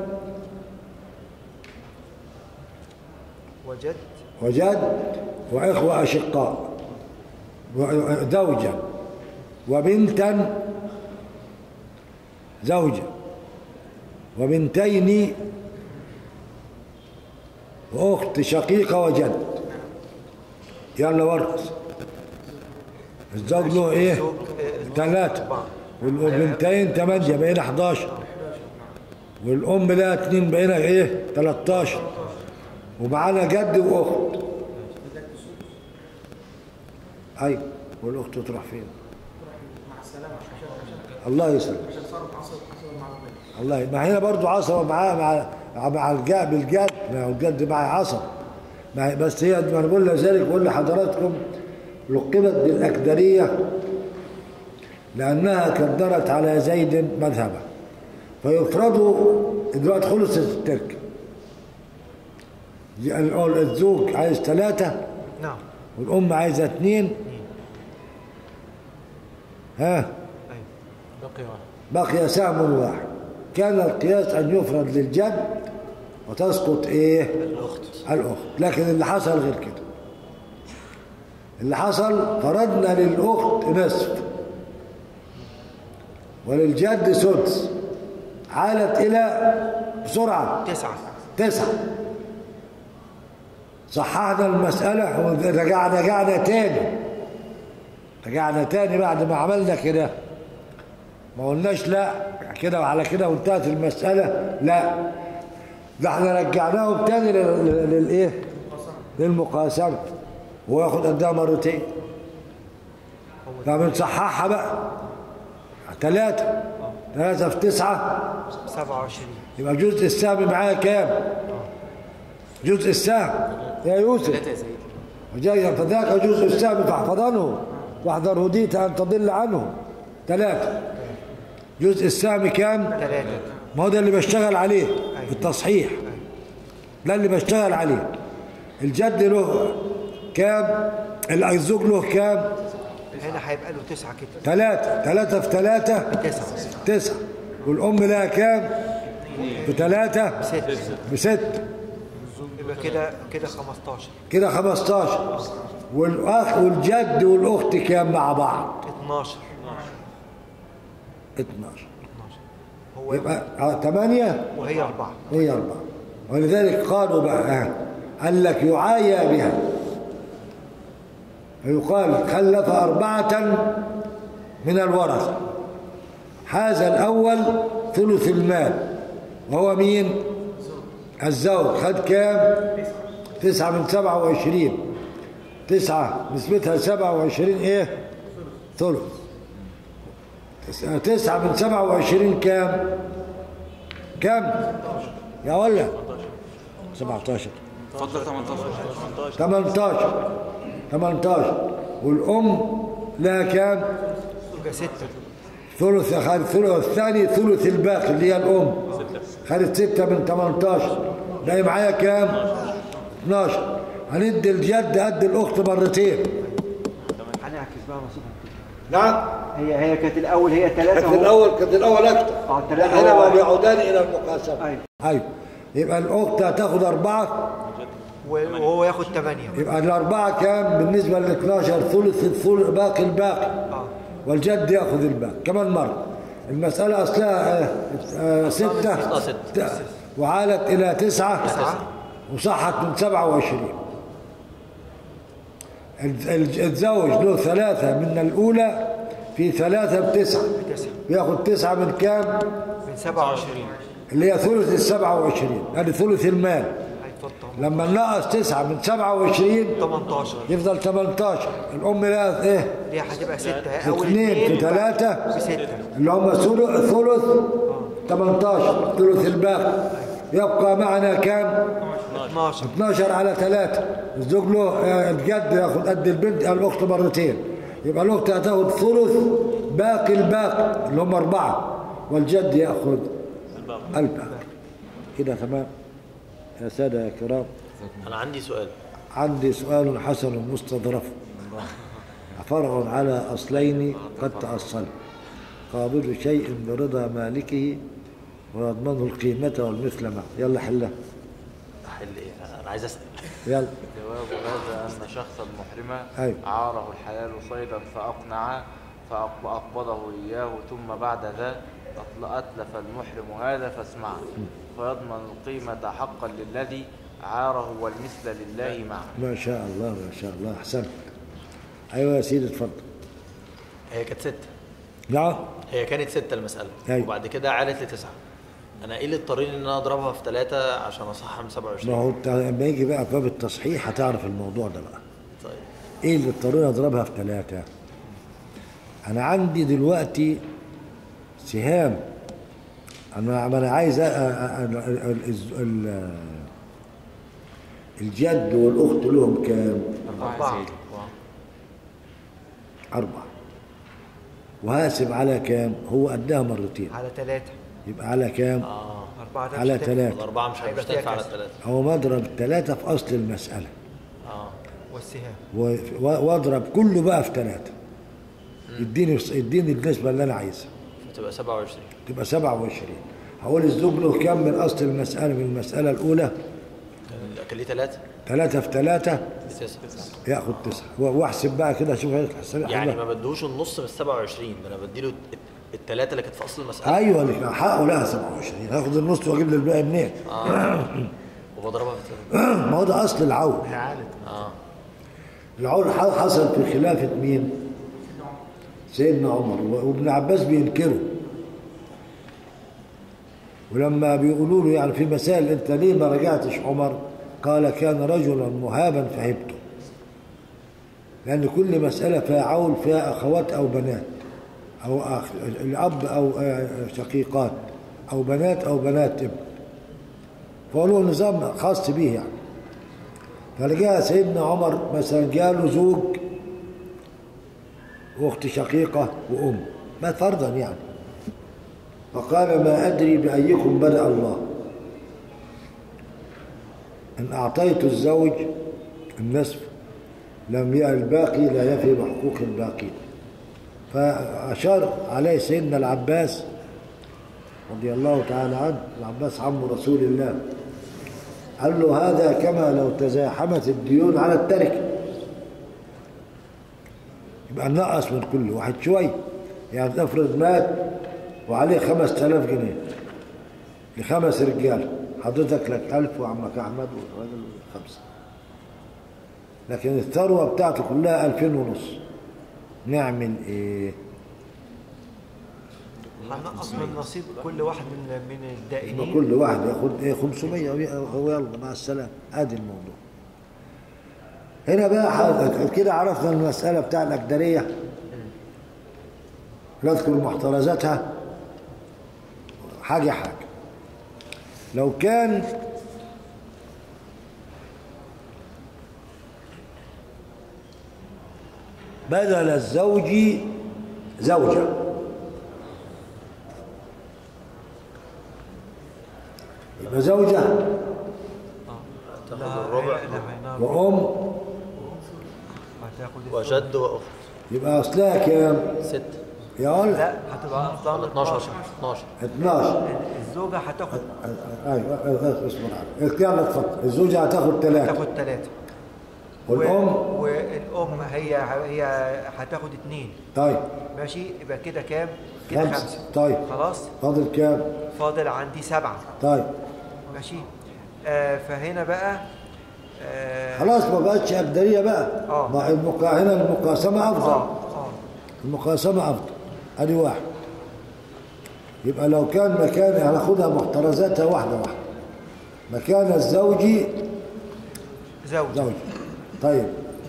وجد وجد وإخوة أشقاء وزوجا وبنتا زوجة وبنتين وأخت شقيقة وجد يلا ورث الزوج له إيه؟ الزوج، آه، ثلاثة أربعة. والبنتين ثمانية بقينا 11 والأم لها اتنين بقينا إيه؟ 13 ومعانا جد وأخت أيوة والأخت تروح فين؟ مع السلامه عشان الله يسلمك عشان صارت عصر عصر مع البيت الله ما هنا برضو عصبة معاه مع مع الجد بالجد ما هو الجد معاه عصب ما بس هي ما انا بقول لذلك بقول لحضراتكم لقبت بالأكدرية لأنها كدرت على زيد مذهبه فيفرض دلوقتي خلصت الترك الزوج عايز ثلاثة نعم والأم عايزة اثنين ها أيوة. بقي واحد بقي سهم واحد كان القياس أن يفرض للجد وتسقط إيه الأخت الأخت لكن اللي حصل غير كده اللي حصل فرضنا للأخت نصف وللجد سدس عالت إلى بسرعة تسعة تسعة صححنا المسألة ورجعنا رجعنا تاني رجعنا تاني بعد ما عملنا كده ما قلناش لا كده وعلى كده وانتهت المسألة لا ده احنا رجعناهم تاني لل- لل- للايه للمقاسمة هو ياخد قدها مرتين فبنصححها بقى ثلاثة ثلاثة في تسعة سبعة وعشرين يبقى جزء السهم معايا كام جزء السهم يا يوسف ثلاثة يا سيدي وجاي فذاك جزء السهم فاحفظنه واحذر هديت ان تضل عنه ثلاثة جزء السهم كام ثلاثة ما هو ده اللي بشتغل عليه التصحيح ده اللي بشتغل عليه الجد له كام الزوج له كام هنا هيبقى له تسعة كده ثلاثة ثلاثة في ثلاثة تسعة تسعة والأم لها كام بثلاثة ست بست يبقى كده كده 15 كده 15 والأخ والجد والأخت كام مع بعض 12 12 هو يبقى آه، ثمانية وهي أربعة هي أربعة ولذلك قالوا بقى آه، قال لك يعايا بها فيقال خلف أربعة من الورثة هذا الأول ثلث المال وهو مين الزوج خد كام تسعة من سبعة وعشرين تسعة نسبتها سبعة وعشرين ايه ثلث تسعة, تسعة من سبعة وعشرين كام كام يا ولا سبعة عشر اتفضل 18 18 18 والأم لها كام يبقى ستة ثلث خد ثلث الثاني ثلث الباقي اللي هي الأم خدت ستة من 18 باقي معايا كام 12 هندي الجد قد الأخت مرتين هنعكس بقى نصيبها نعم هي هي كانت الأول هي ثلاثة كانت الأول كانت الأول أكتر اه ثلاثة هنا هو ما واحد. بيعودان إلى المقاسمة أيوة أيوة يبقى الأخت هتاخد أربعة وهو ياخد ثمانية يبقى الأربعة كام بالنسبة لل 12 ثلث الثلث باقي الباقي اه والجد ياخذ الباقي كمان مرة المسألة أصلها آه، آه، ستة آه، ستة. وعالت إلى تسعة تسعة. وصحت من سبعة وعشرين الز- الز- الزوج له ثلاثة من الأولى في ثلاثة بتسعة تسعة ياخذ تسعة من كام من سبعة وعشرين اللي هي ثلث السبعة وعشرين هذه ثلث المال هيتفضل لما نقص تسعة من سبعة وعشرين 18 يفضل 18 الأم لها إيه دي هتبقى ستة في أول اثنين في اتنين ثلاثة بستة اللي هم ثلث ثلث 18 ثلث الباقي يبقى معنا كام 12 12 على ثلاثة الزوج له آه، الجد ياخد قد البنت الأخت مرتين يبقى الأخت هتاخد ثلث باقي الباقي اللي هم أربعة والجد ياخد الباقي كده تمام يا سادة يا كرام انا عندي سؤال عندي سؤال حسن مستظرف فرع على أصلين قد تأصل قابل شيء برضا مالكه ويضمنه القيمة والمثل معه يلا حلها احل ايه انا عايز اسال يلا جواب هذا أن شخصا محرما أيوة. عاره الحلال صيدا فأقنعه فأقبضه إياه ثم بعد ذا أطل- أتلف المحرم هذا فاسمعه فيضمن القيمة حقا للذي عاره والمثل لله معه ما شاء الله ما شاء الله أحسنت أيوة يا سيدي اتفضل هي كانت ستة نعم هي كانت ستة المسألة أيوة. وبعد كده عالت لتسعة أنا إيه اللي اضطريني إن أنا أضربها في ثلاثة عشان أصحها من ما 27 هو انت لما يجي بقى في باب التصحيح هتعرف الموضوع ده بقى طيب ايه اللي اضطرينا اضربها في ثلاثة انا عندي دلوقتي سهام انا ما انا عايز أ- أ- أ- ال- ال- ال- الجد والاخت لهم كام أربعة اربعة وهاسب على كام هو قدها مرتين على ثلاثة يبقى على كام آه أربعة ده على مش هتنفع. ثلاثة الأربعة مش هيبقى مش فيها تنفع على كسر. الثلاثة هو مضرب ثلاثة في اصل المسألة آه والسهام و- و- واضرب كله بقى في ثلاثة يديني يديني النسبة اللي انا عايزها فتبقى 27 تبقى 27 هقول الزوج له كم من اصل المسألة من المسألة الأولى كان- كان ليه ثلاثة ثلاثة في ثلاثة تسعة ياخد تسعة و- واحسب بقى كده شوف هيحسب يعني ما بدوش النص من 27 ده أنا بديله الثلاثة اللي كانت في أصل المسألة ايوه اللي حقه لها 27 هاخد النص واجيب لي الباقي منين؟ آه وبضربها في ثلاثة ما هو ده اصل العول آه العول ح- حصل في خلافة مين؟ سيدنا عمر و- وابن عباس بينكره ولما بيقولوا له يعني في مسائل انت ليه ما رجعتش عمر؟ قال كان رجلا مهابا فهبته لأن كل مسألة فيها عول فيها أخوات أو بنات أو أخ الأب أو آه، شقيقات أو بنات أو بنات ابن فقالوا نظام خاص به يعني فلقى سيدنا عمر مثلا جاله زوج واخت شقيقة وأم ما فرضا يعني فقال ما أدري بأيكم بدأ الله إن أعطيت الزوج النصف لم يأ الباقي لا يفي بحقوق الباقين فأشار عليه سيدنا العباس رضي الله تعالى عنه العباس عم رسول الله قال له هذا كما لو تزاحمت الديون على التركة يبقى نقص من كل واحد شوي يعني تفرض مات وعليه خمس تلاف جنيه لخمس رجال حضرتك لك ألف وعمك أحمد والراجل خمسة لكن الثروة بتاعته كلها ألفين ونص نعمل إيه هنقص من نصيب كل واحد من من يبقى الدائنين كل واحد ياخد ايه 500 هو يلا مع السلامه ادي الموضوع هنا بقى حضرتك كده عرفنا المساله بتاع الاقداريه نذكر محترزاتها حاجة حاجة لو كان بدل الزوج زوجة يبقى زوجة تاخد لا الربع لا هينام وأم هتاخد الثلث. وجد واخت يبقى أصلها كام؟ ست يا ولا لا هتبقى اصلا 12 12 12 الزوجة هتاخد ايوه ايوه اصبر عليك يلا اتفضل الزوجة هتاخد ثلاثة هتاخد ثلاثة والأم والأم هي هي هتاخد اثنين طيب ماشي يبقى كده كام؟ كده خمسة خمسة طيب خلاص فاضل كام؟ فاضل عندي سبعة طيب ماشي آه فهنا بقى آه خلاص ما بقتش أقدرية بقى آه. ما المقا... هنا المقاسمة اه أفضل اه المقاسمة أفضل أدي واحد يبقى لو كان مكان هناخدها محترزاتها واحدة واحدة مكان الزوج زوج زوج طيب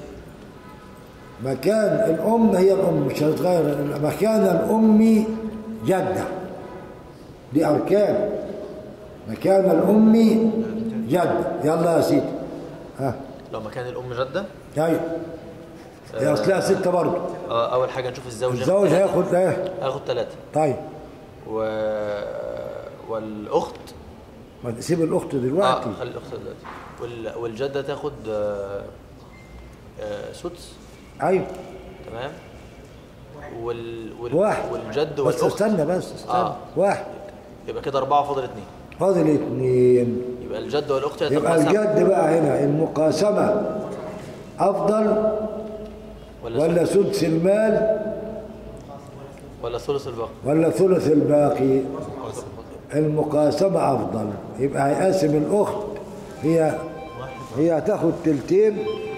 مكان الأم هي الأم مش هتتغير مكان الأم جدة دي أركان مكان الأم جدة يلا يا سيدي ها لو مكان الام جده ايوه هي أصلها ستة برضه آه، اول حاجه نشوف الزوج الزوج هياخد ايه هياخد ثلاثه طيب و... والاخت ما نسيب الأخت اه دلوقتي خلي الاخت دلوقتي وال... والجده تاخد آه، آه، سدس أيوه تمام وال... وال... واحد والجد بس والاخت استنى بس استنى آه. واحد يبقى كده اربعه فاضل اثنين فاضل اثنين يبقى الجد والاخت يبقى هيتقاسم الجد بقى هنا المقاسمة أفضل ولا ولا سدس المال ولا ثلث الباقي ولا ثلث الباقي المقاسمة أفضل يبقى هيقاسم الأخت هي هي هتاخد تلتين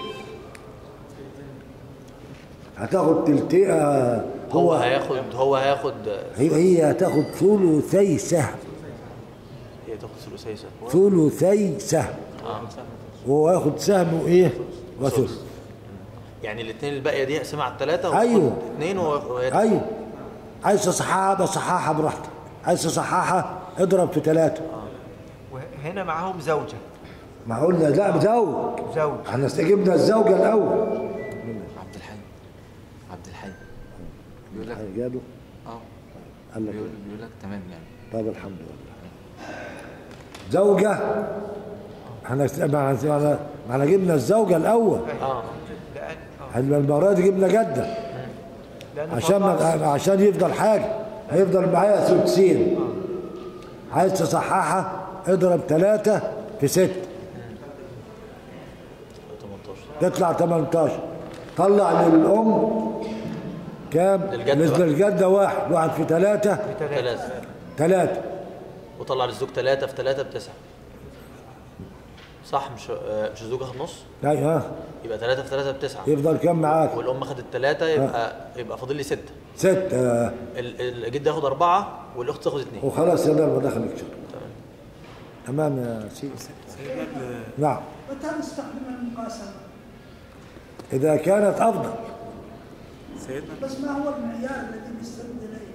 هتاخد تلتين آه، هو هو هياخد هو هياخد هي هي هتاخد ثلثي سهم هي تاخد ثلثي سهم ثلثي سهم اه وهو ياخد سهم وإيه وثلث يعني الاثنين الباقيه دي اقسمها على الثلاثه أيوه. اثنين وهي أيوه عايز تصححها بصححها براحتك عايز تصححها اضرب في ثلاثة وهنا معاهم زوجة ما قلنا لا زوج زوج احنا استجبنا الزوجة الأول عبد الحي عبد الحي بيقول لك جاله اه قال لك بيقول, بيقول لك تمام يعني طب الحمد لله زوجة احنا است- ما احنا ما احنا جبنا الزوجة الأول اه لأن اه احنا المرة دي جبنا جدة لأن عشان فضل- ما عشان يفضل حاجة هيفضل معايا سدسين عايز تصححها اضرب ثلاثة في ست 18 تطلع 18 طلع للأم كام؟ للجدة بالنسبة بقى. للجدة واحد واحد في ثلاثة ثلاثه ثلاثة وطلع للزوج ثلاثه في ثلاثه بتسعه صح مش آه، مش الزوج اخد نص أيوه ها يبقى ثلاثه في ثلاثه بتسعه يفضل كام معاك؟ والام اخدت ثلاثه يبقى يبقى فاضل لي سته ستة ال- الجد ياخد اربعه والاخت تاخد اثنين وخلاص يلا ما دخلك شغل تمام يا سيدي سيدنا ال- نعم متى نستخدم المقاسمة؟ إذا كانت أفضل سيدنا بس ما هو المعيار الذي نستند إليه؟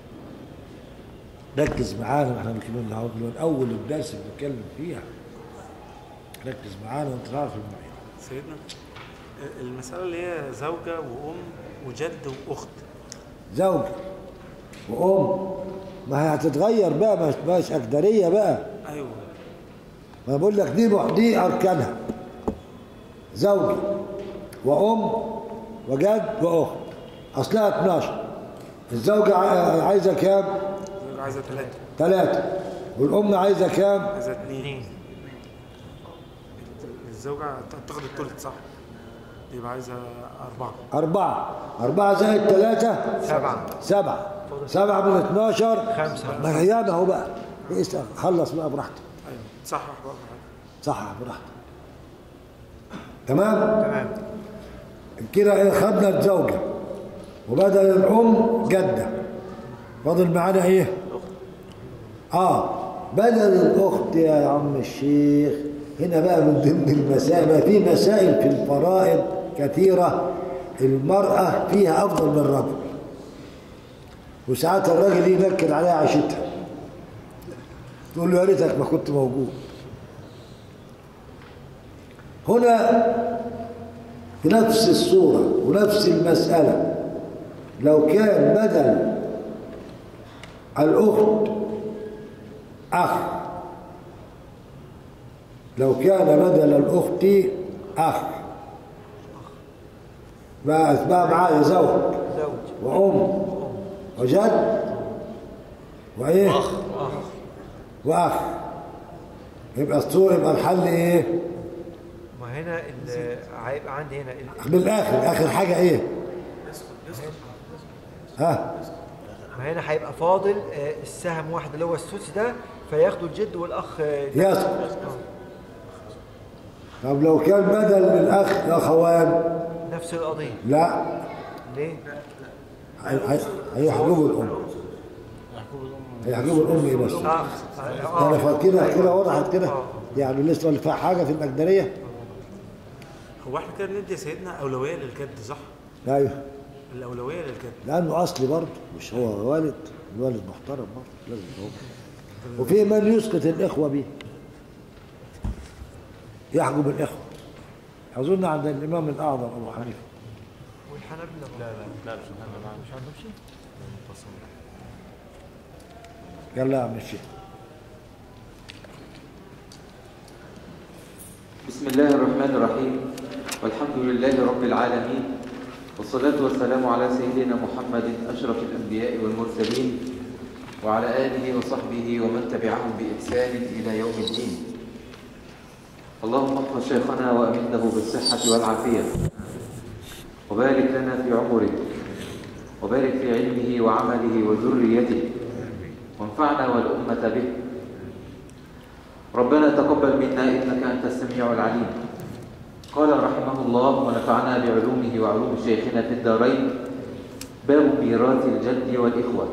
ركز معانا احنا من من أول الدرس بنتكلم فيها ركز معانا وانت عارف المعيار سيدنا المسألة اللي هي زوجة وأم وجد وأخت زوج وأم ما هي هتتغير بقى ما تبقاش أقدرية بقى أيوه ما بقول لك دي دي أركانها زوج وأم وجد وأخت أصلها 12 الزوجة عاي- عايزة كام؟ الزوجة عايزة ثلاثة ثلاثة والأم عايزة كام؟ عايزة اثنين الزوجة تاخد الثلث صح يبقى عايزة أربعة أربعة أربعة زائد ثلاثة سبعة سبعة سبعة من 12 خمسة. ما هي اهو بقى إيش خلص بقى براحتك أيوه صح بقى صح براحتك تمام تمام كده ايه خدنا الزوجة وبدل الأم جدة فاضل معانا ايه اه بدل الأخت يا عم الشيخ هنا بقى من ضمن المسائل ما في مسائل في الفرائض كثيرة المرأة فيها أفضل من الرجل وساعات الراجل ينكد عليها عيشتها تقول له يا ريتك ما كنت موجود هنا في نفس الصورة ونفس المسألة لو كان بدل الأخت أخ لو كان بدل الأخت أخ بقى بقى معايا زوج زوج وأم وجد وإيه اخ وأخ يبقى الصورة يبقى الحل إيه ما هنا ال- هيبقى عندي هنا ال- بالآخر آخر حاجة إيه ها ما هنا هيبقى فاضل آه، السهم واحد اللي هو السدس ده فياخدوا الجد والاخ آه، يسقط طب لو كان بدل من الأخ أخوان نفس القضيه لا ليه؟ هي- هي- هيحجبوا الأم هيحجبوا الأم إيه بس اه اه أنا فاكرها كده وضحت كده آه. يعني لسه اللي فيها حاجة في المقدرية هو احنا كده ندي سيدنا اولويه للكد صح؟ أيوه الاولويه للكد لأنه أصلي برضه مش هو والد الوالد محترم برضه لازم هو وفي من يسقط الإخوة به يحجب الإخوة أظن عند الإمام الأعظم أبو حنيفة والحنابلة لا لا مش عندهم شيء يلا يا عم الشيخ بسم الله الرحمن الرحيم والحمد لله رب العالمين والصلاة والسلام على سيدنا محمد أشرف الأنبياء والمرسلين وعلى آله وصحبه ومن تبعهم بإحسان إلى يوم الدين اللهم احفظ شيخنا وأمده بالصحة والعافية وبارك لنا في عمره وبارك في علمه وعمله وذريته وانفعنا والأمة به ربنا تقبل منا إنك أنت السميع العليم قال رحمه الله ونفعنا بعلومه وعلوم شيخنا في الدارين باب ميراث الجد والإخوة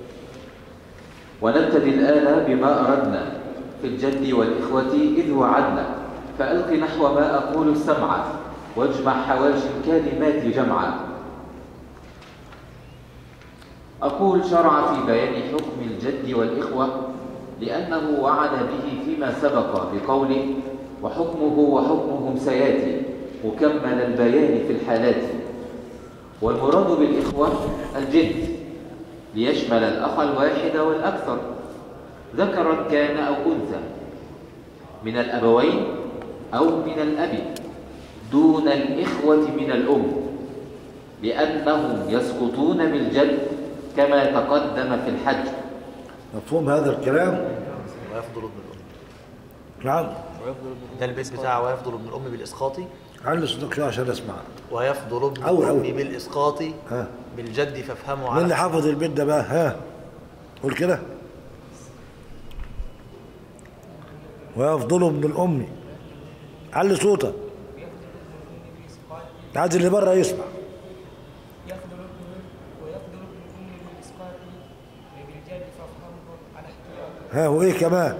ونبتدي الآن بما أردنا في الجد والإخوة إذ وعدنا فألق نحو ما أقول السمع واجمع حواشي الكلمات جمعا أقول شرع في بيان حكم الجد والإخوة لأنه وعد به فيما سبق بقوله وحكمه وحكمهم سياتي مكمل البيان في الحالات والمراد بالإخوة الجد ليشمل الأخ الواحد والأكثر ذكرا كان أو أنثى من الأبوين أو من الأب دون الإخوة من الأم لأنهم يسقطون بالجد كما تقدم في الحج مفهوم هذا الكلام ويفضل ابن الام نعم ده البيت بتاع ويفضل ابن الام بالاسقاط علي صوتك شوية عشان أسمع ويفضل ابن أول- الام أول. بالاسقاط ها بالجد فافهموا مين اللي على حافظ البيت ده بقى ها قول كده ويفضل ابن الأم علي صوتك عايز اللي بره يسمع يفضل ابن ويفضل ابن الام بالاسقاط بالجد فافهمه على احتياط ها وإيه كمان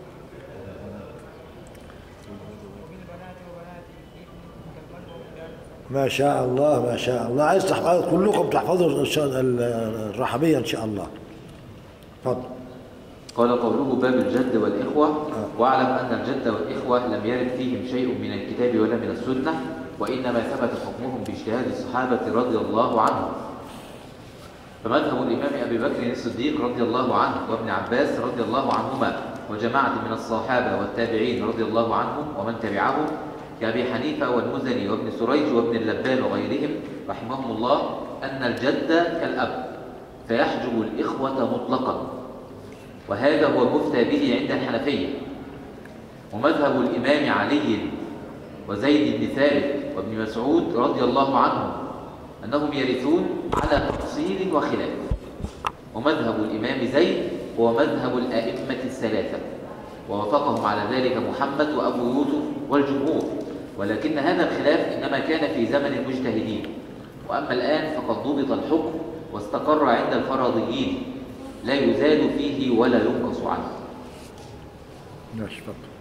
وبالبنات وبنات الابن كالمن والدار ما شاء الله ما شاء الله عايز تحفظ كلكم تحفظوا الش- ال- الرحبية إن شاء الله اتفضل قال قوله باب الجد والإخوة واعلم أن الجد والإخوة لم يرد فيهم شيء من الكتاب ولا من السنة وإنما ثبت حكمهم باجتهاد الصحابة رضي الله عنهم فمذهب الإمام أبي بكر الصديق رضي الله عنه وابن عباس رضي الله عنهما وجماعة من الصحابة والتابعين رضي الله عنهم ومن تبعهم كأبي حنيفة والمزني وابن سريج وابن اللبان وغيرهم رحمهم الله أن الجد كالأب فيحجب الإخوة مطلقا وهذا هو المفتى به عند الحنفية ومذهب الإمام علي وزيد بن ثابت وابن مسعود رضي الله عنهم أنهم يرثون على تفصيل وخلاف ومذهب الإمام زيد هو مذهب الأئمة الثلاثة ووافقهم على ذلك محمد وأبو يوسف والجمهور ولكن هذا الخلاف إنما كان في زمن المجتهدين وأما الآن فقد ضبط الحكم واستقر عند الفرضيين لا يزاد فيه ولا ينقص عنه ماشي اتفضل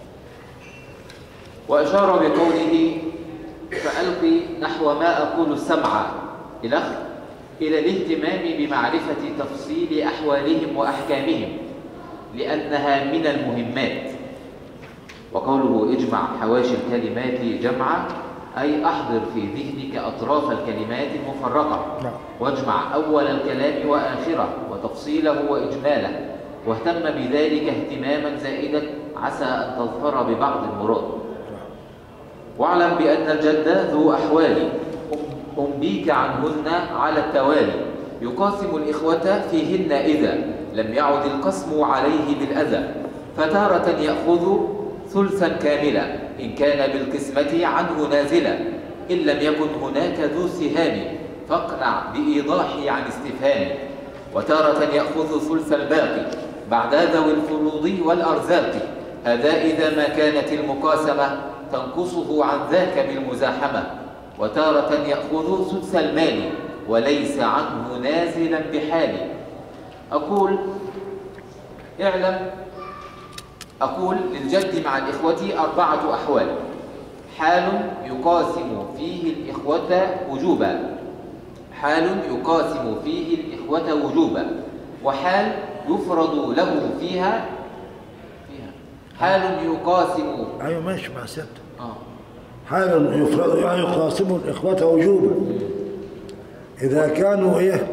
وأشار بقوله فألقي نحو ما أقول السمع الأخ إلى الاهتمام بمعرفة تفصيل أحوالهم وأحكامهم لأنها من المهمات وقوله اجمع حواشي الكلمات جمعا أي أحضر في ذهنك أطراف الكلمات المفرقة نعم. واجمع أول الكلام وآخره وتفصيله وإجماله واهتم بذلك اهتماما زائدا عسى أن تظفر ببعض المراد واعلم بأن الجد ذو أحوال أنبيك عنهن على التوالي يقاسم الإخوة فيهن إذا لم يعد القسم عليه بالأذى فتارة يأخذ ثلثا كاملا إن كان بالقسمة عنه نازلا إن لم يكن هناك ذو سهام فاقنع بإيضاحي عن استفهامي وتارة يأخذ ثلث الباقي بعد ذوي الفروض والأرزاق هذا إذا ما كانت المقاسمة تنقصه عن ذاك بالمزاحمة وتارة يأخذ سدس المال وليس عنه نازلا بحال أقول اعلم أقول للجد مع الإخوة أربعة أحوال حال يقاسم فيه الإخوة وجوبا حال يقاسم فيه الإخوة وجوبا وحال يفرض له فيها فيها حال يقاسم ايوه ماشي مع سيادتك آه. حال يفرض يعني يقاسم الإخوة وجوبا إذا كانوا إيه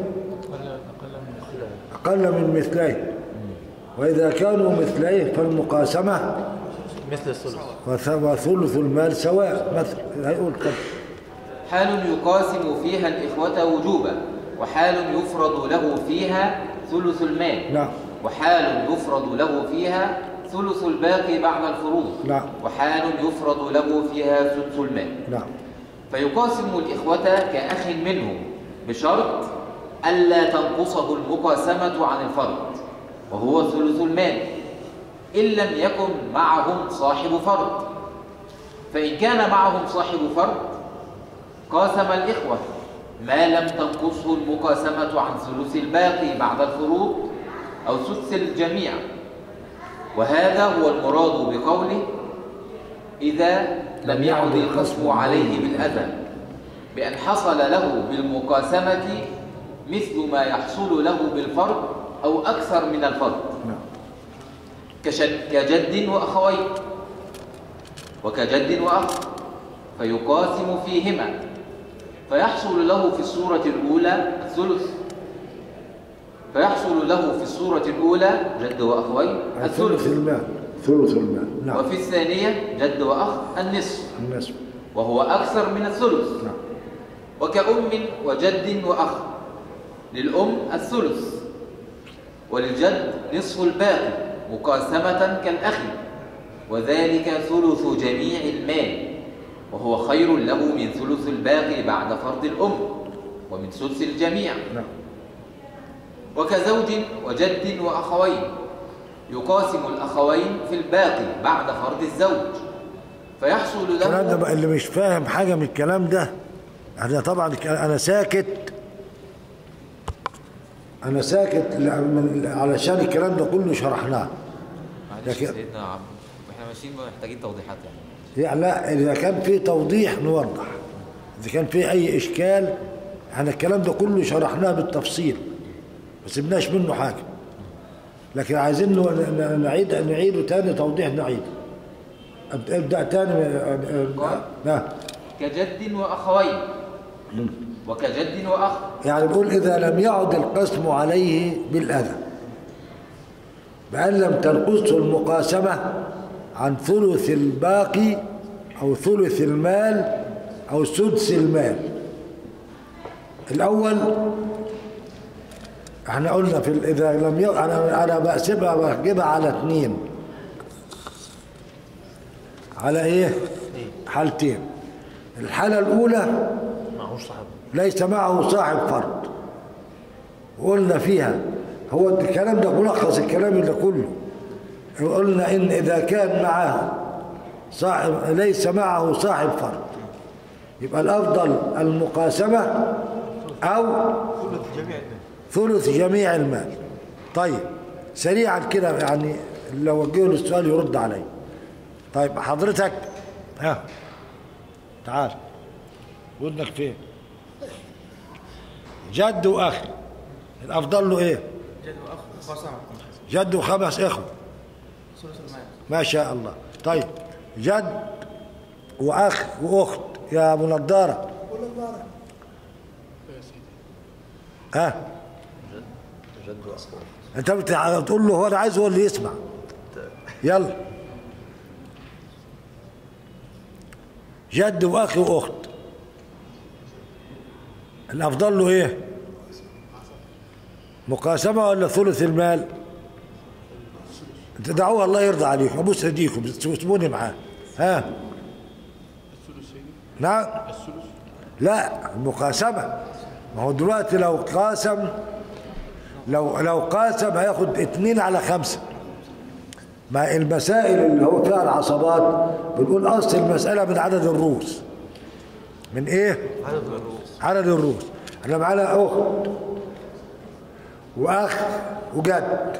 أقل من مثليه وإذا كانوا مثليه فالمقاسمة مثل الثلث وث- وثلث المال سواء مثل هيقول كده حال يقاسم فيها الإخوة وجوبا وحال يفرض له فيها ثلث المال نعم وحال يفرض له فيها ثلث الباقي بعد الفروض نعم. وحال يفرض له فيها ثلث المال نعم فيقاسم الإخوة كأخ منهم بشرط ألا تنقصه المقاسمة عن الفرد وهو ثلث المال إن لم يكن معهم صاحب فرد فإن كان معهم صاحب فرد قاسم الإخوة ما لم تنقصه المقاسمة عن ثلث الباقي بعد الفروض أو سدس الجميع وهذا هو المراد بقوله إذا لم يعد القسم عليه بالأذى بأن حصل له بالمقاسمة مثل ما يحصل له بالفرد أو أكثر من الفرد نعم كشد كجد وأخوين وكجد وأخ فيقاسم فيهما فيحصل له في الصورة الأولى الثلث فيحصل له في الصورة الأولى جد وأخوين ثلث الثلث المال ثلث المال نعم وفي الثانية جد وأخ النصف النسب وهو أكثر من الثلث نعم وكأم وجد وأخ للأم الثلث وللجد نصف الباقي مقاسمة كالأخ وذلك ثلث جميع المال وهو خير له من ثلث الباقي بعد فرض الأم ومن سدس الجميع نعم وكزوج وجد وأخوين يقاسم الأخوين في الباقي بعد فرض الزوج فيحصل الكلام ده له بقى اللي مش فاهم حاجة من الكلام ده أنا طبعا ك- أنا ساكت أنا ساكت ل- من- علشان الكلام ده كله شرحناه معلش لكن- يا سيدنا عم احنا ماشيين محتاجين توضيحات يعني يعني لا إذا كان في توضيح نوضح إذا كان في أي إشكال احنا الكلام ده كله شرحناه بالتفصيل ما سيبناش منه حاجة لكن عايزين ن- ن- نعيد نعيده تاني توضيح نعيد أب- ابدأ تاني قال. لا كجد وأخوين وكجد وأخ يعني بقول إذا لم يعد القسم عليه بالأذى بأن لم تنقصه المقاسمة عن ثلث الباقي أو ثلث المال أو سدس المال الأول احنا قلنا في ال- إذا لم ي... أنا أنا بقسمها بجيبها على اثنين على إيه؟ حالتين الحالة الأولى معهوش صاحب ليس معه صاحب فرد وقلنا فيها هو الكلام ده ملخص الكلام ده كله قلنا ان اذا كان معه صاحب ليس معه صاحب فرد يبقى الافضل المقاسمه او ثلث جميع المال ثلث جميع المال طيب سريعا كده يعني لو وجهه له السؤال يرد عليه طيب حضرتك ها تعال ودنك فين جد واخ الافضل له ايه جد واخ خاصه جد وخمس اخوه ثلث المال ما شاء الله طيب جد واخ واخت يا ابو نضاره ها جد واخوه انت بتع- بتقول له هو انا عايز هو اللي يسمع يلا جد واخ واخت الافضل له ايه مقاسمه ولا ثلث المال تدعوه الله يرضى عليكم ابوس ايديكم تسيبوني معاه ها نعم لا المقاسمه ما هو دلوقتي لو قاسم لو لو قاسم هياخد اتنين على خمسة مع المسائل اللي هو فيها العصبات بنقول اصل المسألة من عدد الروس من ايه عدد الرؤوس عدد الروس احنا معانا اخت واخ وجد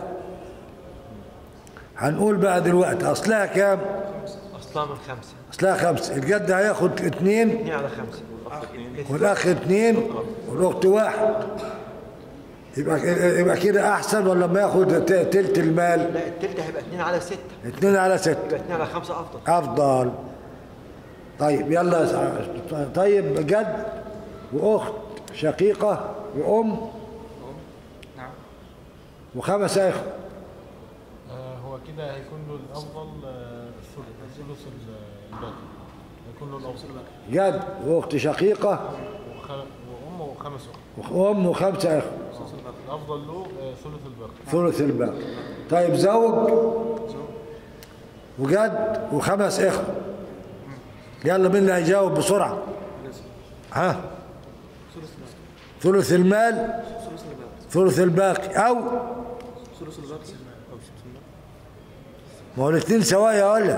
هنقول بقى دلوقتي اصلها كام اصلها من خمسه اصلها خمسة الجد هياخد اتنين اثنين على خمسه والاخ اتنين والاخت واحد يبقى يبقى كده احسن ولا لما ياخد ت- تلت المال لا التلت هيبقى اثنين على سته اتنين على ستة يبقى اثنين على خمسه افضل افضل طيب يلا يا سع- طيب جد واخت شقيقه وام نعم وخمس اخوه آه، هو كده هيكون له الافضل آه، ثلث ثلث الباقي هيكون له الافضل جد واخت شقيقه وخ- وام وخمس اخوات وام وخمسه اخوه الافضل له آه، ثلث الباقي ثلث الباقي طيب زوج وجد وخمس اخوه يلا مين اللي هيجاوب بسرعه ها ثلث المال ثلث الباقي او ثلث الباقي ما هو الاثنين سواء يا ولا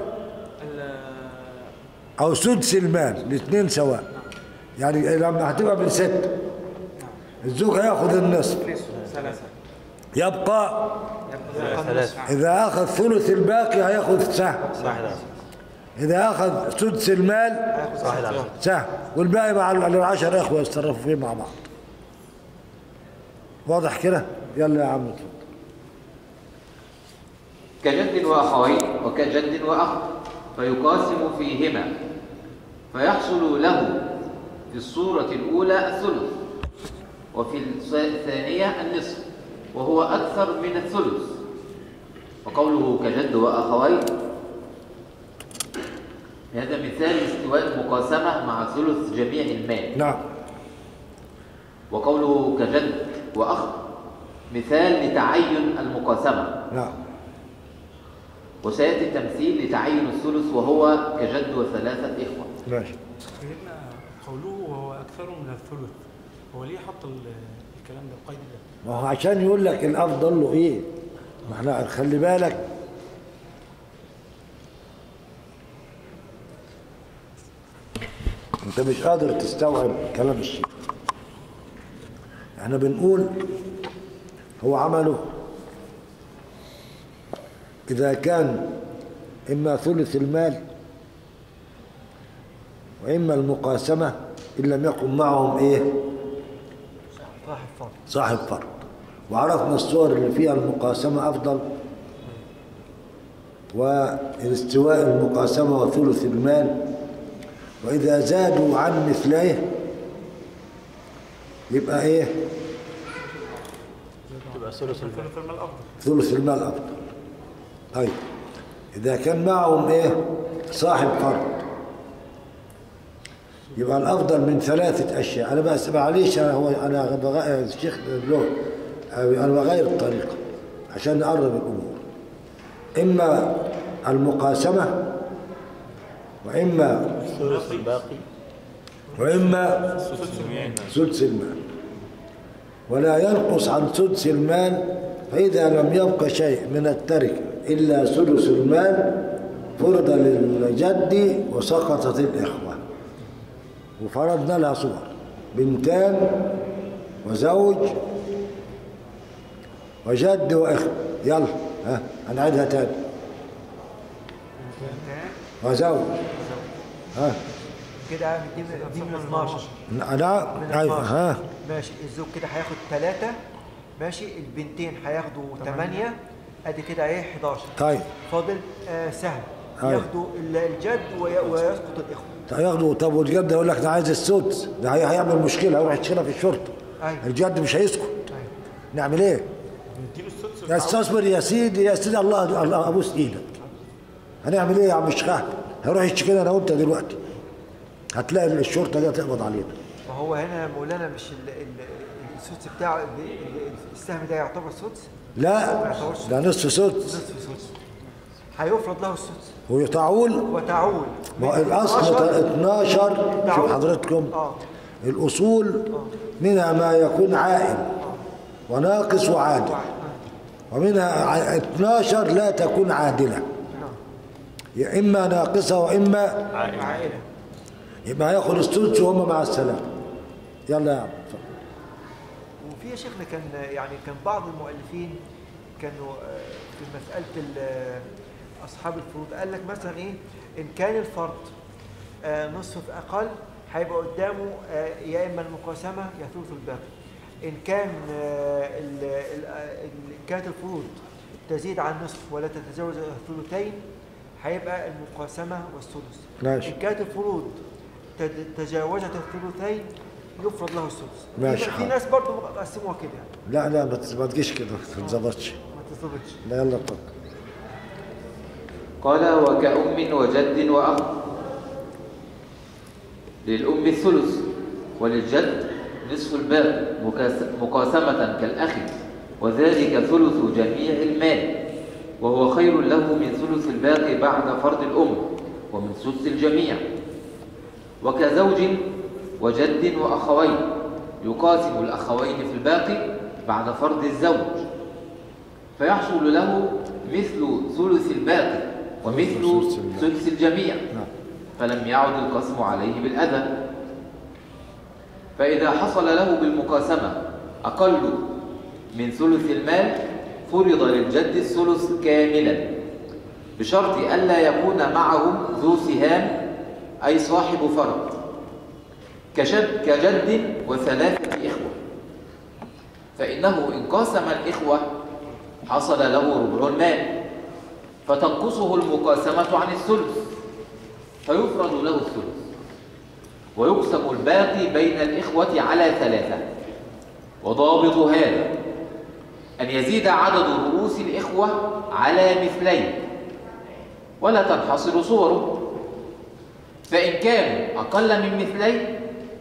او سدس المال الاثنين سواء يعني لما هتبقى من ست الزوج هياخد النصف ثلاثة يبقى ثلاثه اذا اخذ ثلث الباقي هياخد سهم واحد عشر اذا اخذ سدس المال واحد عشر سهم والباقي مع ال- العشر اخوه يتصرفوا فيه مع بعض واضح كده يلا يا عم اتفضل. كجد وأخوين وكجد وأخ فيقاسم فيهما فيحصل له في الصورة الأولى الثلث وفي الص- الثانية النصف وهو أكثر من الثلث وقوله كجد وأخوين هذا مثال استواء المقاسمة مع ثلث جميع المال نعم وقوله كجد وأخ مثال لتعين المقاسمة نعم وسيأتي التمثيل لتعين الثلث وهو كجد وثلاثة إخوة ماشي سيدنا قوله وهو اكثر من الثلث هو ليه حط ال- الكلام ده القيد ده ما هو عشان يقول لك الافضل له ايه ما احنا خلي بالك انت مش قادر تستوعب كلام الشيخ احنا بنقول هو عمله اذا كان اما ثلث المال واما المقاسمه ان لم يكن معهم ايه صاحب فرض صاحب فرض وعرفنا الصور اللي فيها المقاسمة أفضل والاستواء المقاسمة وثلث المال وإذا زادوا عن مثليه يبقى إيه تبقى ثلث الباقي ثلث المال افضل ثلث المال أفضل طيب إذا كان معهم إيه صاحب فرض يبقى الأفضل من ثلاثة أشياء أنا بس معليش أنا هو أنا بغير الشيخ له أنا بغير الطريقة عشان نقرب الأمور إما المقاسمة وإما ثلث الباقي وإما سدس المال ولا ينقص عن سدس المال فإذا لم يبق شيء من التركة إلا سدس المال فرض للجد وسقطت الإخوة وفرضنا لها صور بنتان وزوج وجد وإخوة يلا ها هنعيدها تاني وزوج ها كده دي من- دي من 12 لا لا من ايوه 12. ها ماشي الزوج كده هياخد 3 ماشي البنتين هياخدوا 8 ادي كده ايه 11 طيب فاضل آه سهم أيوة. ياخدوا ال- الجد وي- ويسقط الاخوه هياخدوا طب والجد يقول لك انا عايز السدس ده هي- هيعمل مشكله هيروح يشيلها في الشرطه ايوه الجد مش هيسكت ايوه نعمل ايه؟ نديله السدس يا استثمر يا سيدي يا سيدي الله الله ابوس ايدك هنعمل ايه يا عم الشيخ هيروح يشتكينا انا وانت دلوقتي هتلاقي الشرطه دي هتقبض علينا ما هو هنا يا مولانا مش ال- ال- السدس بتاعه ال- ال- السهم ده يعتبر سدس لا ما يعتبرش ده نصف سدس نصف سدس هيفرض له السدس ويتعول وتعول ما هو من الاصل 12 12 شوف تعول. حضرتكم اه الاصول منها ما يكون عائل وناقص وعادل ومنها ع- 12 لا تكون عادله يا اما ناقصه واما عائله يبقى هياخد السدس وهم مع السلامه يلا يا عم اتفضل. وفي يا شيخنا كان يعني كان بعض المؤلفين كانوا آه، في مسألة ال- أصحاب الفروض قال لك مثلا إيه إن كان الفرد آه، نصف أقل هيبقى قدامه آه، يا إما المقاسمة يا ثلث الباقي إن كان آه، ال- ال- آه، ال- كانت الفروض تزيد عن نصف ولا تتجاوز الثلثين هيبقى المقاسمة والثلث ماشي. إن كانت الفروض تد- تجاوزت الثلثين يفرض له السدس ماشي في حاضر. ناس برضه قسموها كده لا لا ما تز- ما تجيش كده ما تظبطش ما تظبطش لا يلا اتفضل قال وكأم وجد وأخ للأم الثلث وللجد نصف الباقي مكاس- مقاسمة كالأخ وذلك ثلث جميع المال وهو خير له من ثلث الباقي بعد فرض الأم ومن سدس الجميع وكزوج وجد وأخوين يقاسم الأخوين في الباقي بعد فرض الزوج فيحصل له مثل ثلث الباقي ومثل ثلث الباقي. ثلث الجميع نعم. فلم يعد القسم عليه بالأذى فإذا حصل له بالمقاسمة أقل من ثلث المال فرض للجد الثلث كاملا بشرط ألا يكون معهم ذو سهام أي صاحب فرض كشد كجد وثلاثة إخوة فإنه إن قاسم الإخوة حصل له ربع المال فتنقصه المقاسمة عن الثلث فيفرض له الثلث ويقسم الباقي بين الإخوة على ثلاثة وضابط هذا أن يزيد عدد رؤوس الإخوة على مثلين ولا تنحصر صوره فإن كانوا أقل من مثلين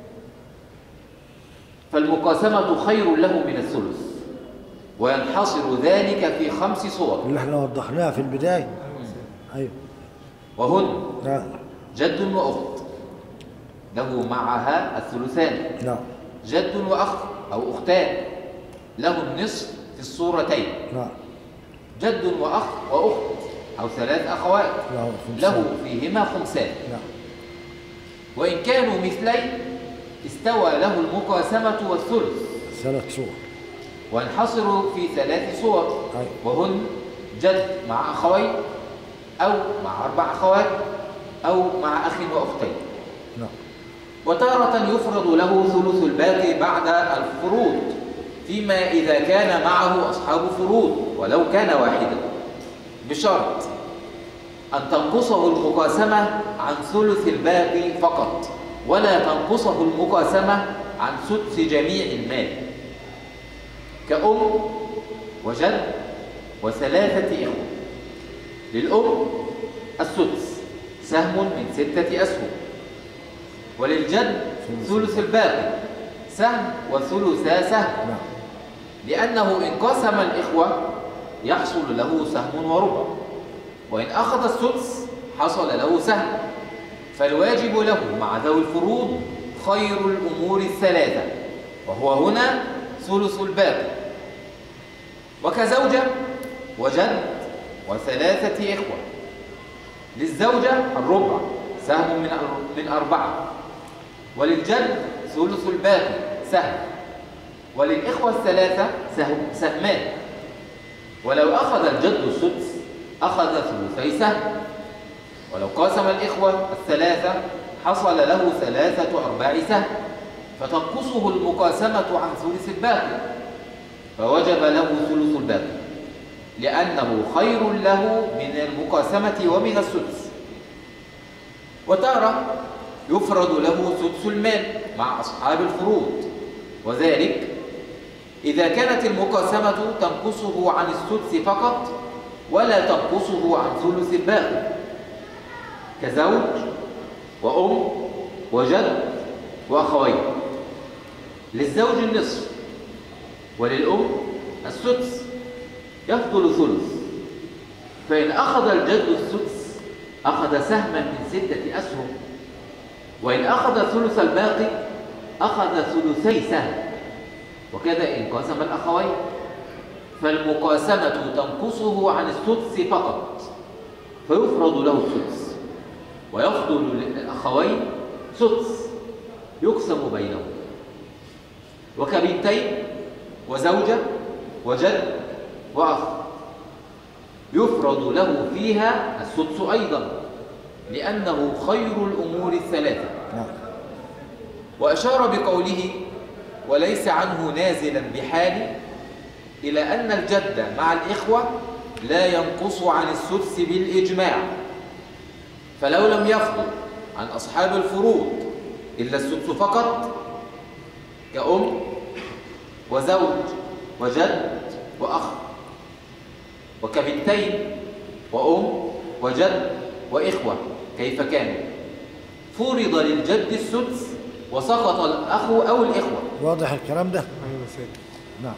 فالمقاسمة خير له من الثلث وينحصر ذلك في خمس صور اللي احنا وضحناها في البدايه ايوه وهن نعم جد وأخت له معها الثلثان نعم جد وأخ أو أختان له النصف في الصورتين نعم جد وأخ وأخت أو ثلاث أخوات له خمسان. له فيهما خمسان نعم وإن كانوا مثلين استوى له المقاسمة والثلث ثلاث صور وانحصروا في ثلاث صور أيوة. وهن جد مع أخوين أو مع أربع أخوات أو مع أخ وأختين نعم وتارة يفرض له ثلث الباقي بعد الفروض فيما إذا كان معه أصحاب فروض ولو كان واحدا بشرط أن تنقصه المقاسمة عن ثلث الباقي فقط ولا تنقصه المقاسمة عن سدس جميع المال كأم وجد وثلاثة إخوة للأم السدس سهم من ستة أسهم وللجد ثلث الباقي سهم وثلثا سهم نعم لأنه إن قسم الإخوة يحصل له سهم وربع وإن أخذ السدس حصل له سهم فالواجب له مع ذوي الفروض خير الأمور الثلاثة وهو هنا ثلث الباقي وكزوجة وجد وثلاثة إخوة للزوجة الربع سهم من أر- من أربعة وللجد ثلث الباقي سهم وللإخوة الثلاثة سهم سهمان ولو أخذ الجد السدس أخذ ثلثي سهم ولو قاسم الإخوة الثلاثة حصل له ثلاثة أرباع سهم فتنقصه المقاسمة عن ثلث الباقي فوجب له ثلث الباقي لأنه خير له من المقاسمة ومن السدس وتارة يفرض له سدس المال مع أصحاب الفروض وذلك إذا كانت المقاسمة تنقصه عن السدس فقط ولا تنقصه عن ثلث الباقي كزوج وأم وجد وأخوين للزوج النصف وللأم السدس يفضل ثلث فإن أخذ الجد السدس أخذ سهما من ستة أسهم وإن أخذ ثلث الباقي أخذ ثلثي سهم وكذا إن قاسم الأخوين فالمقاسمة تنقصه عن السدس فقط فيفرض له السدس ويفضل للأخوين سدس يقسم بينهم وكبنتين وزوجة وجد وأخ يفرض له فيها السدس أيضا لأنه خير الأمور الثلاثة نعم وأشار بقوله وليس عنه نازلا بحال إلى أن الجد مع الإخوة لا ينقص عن السدس بالإجماع فلو لم يفضل عن أصحاب الفروض إلا السدس فقط كأم وزوج وجد وأخ وكبنتين وأم وجد وإخوة كيف كانوا فرض للجد السدس وسقط الأخ أو الإخوة واضح الكلام ده ايوه سيد نعم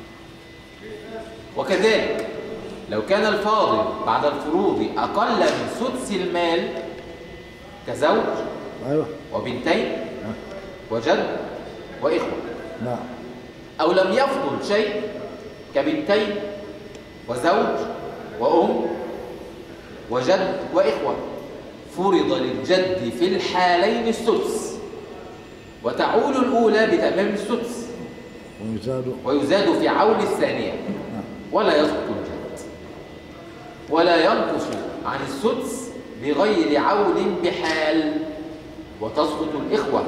وكذلك لو كان الفاضل بعد الفروض أقل من سدس المال كزوج ايوه وبنتين وجد وإخوة نعم أو لم يفضل شيء كبنتين وزوج وأم وجد وإخوة فرض للجد في الحالين السدس وتعول الأولى بتمام السدس ويزاد ويزاد في عول الثانية ولا يسقط الجد ولا ينقص عن السدس بغير عول بحال وتسقط الإخوة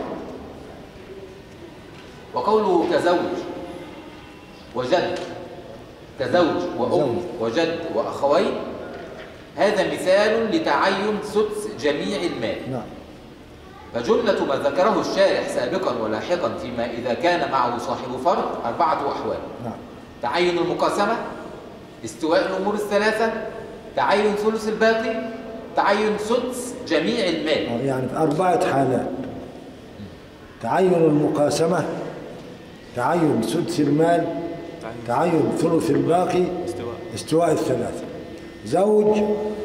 وقوله كزوج وجد كزوج وأم زوج. وجد وأخوين هذا مثال لتعين سدس جميع المال نعم فجملة ما ذكره الشارح سابقا ولاحقا فيما إذا كان معه صاحب فرد أربعة أحوال نعم تعين المقاسمة استواء الأمور الثلاثة تعين ثلث الباقي تعين سدس جميع المال يعني في أربعة حالات تعين المقاسمة تعين سدس المال تعين ثلث الباقي استواء استواء الثلاثة زوج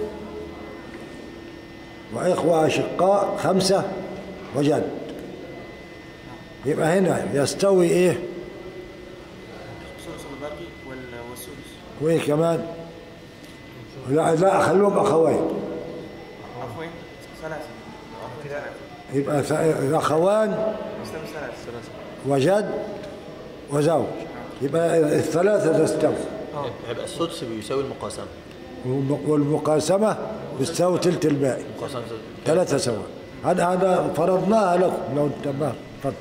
وإخوة أشقاء خمسة وجد يبقى هنا يستوي إيه ثلث الباقي وال- والسدس وإيه كمان لا لا خلوهم أخوين أخوين ثلاثة أخوين ثلاثة يبقى ث- أخوان يستوي ثلاثة وجد وزوج يبقى الثلاثة تستوي هيبقى السدس بيساوي المقاسمة والم- والمقاسمة بتساوي تلت الباقي المقاسمة ثلاثة سواء هذا هذا فرضناها لكم لو انتبهت تفضل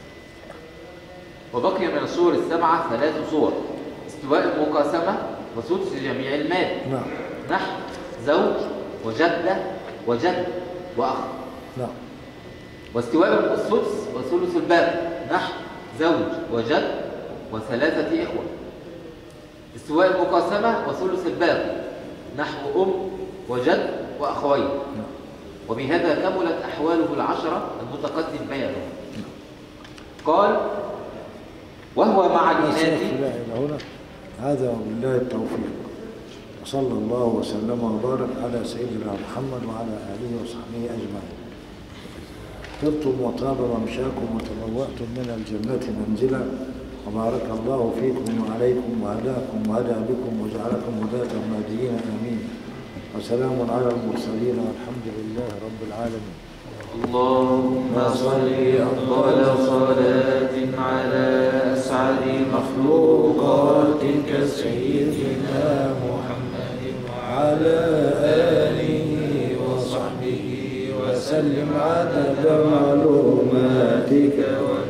وبقي من الصور السبعة ثلاث صور استواء المقاسمة وسدس جميع المال نعم نحو زوج وجدة وجد وأخ نعم واستواء السدس وثلث الباقي نحو زوج وجد وثلاثة إخوة استواء المقاسمة وثلث الباقي نحو أم وجد وأخوين وبهذا كملت أحواله العشرة المتقدم بيانها قال وهو مع الإناث لا إلى هنا هذا وبالله التوفيق وصلى الله وسلم وبارك على سيدنا محمد وعلى آله وصحبه أجمعين طبتم وطاب ممشاكم وتبوأتم من الجنة منزلا وبارك الله فيكم وعليكم وهداكم وهدى بكم وجعلكم هداة مهديين آمين وسلام على المرسلين والحمد لله رب العالمين اللهم صل أفضل صلاة على أسعد مخلوقاتك سيدنا محمد على آله وصحبه وسلم عدد ما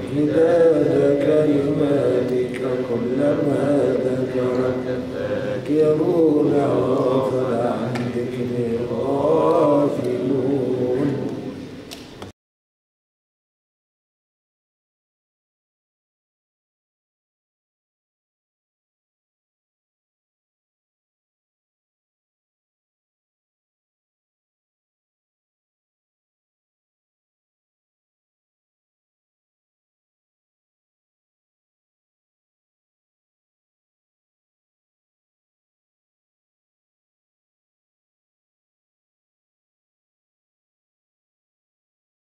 مداد كلماتك كلما ذكرك ذاكرون غافل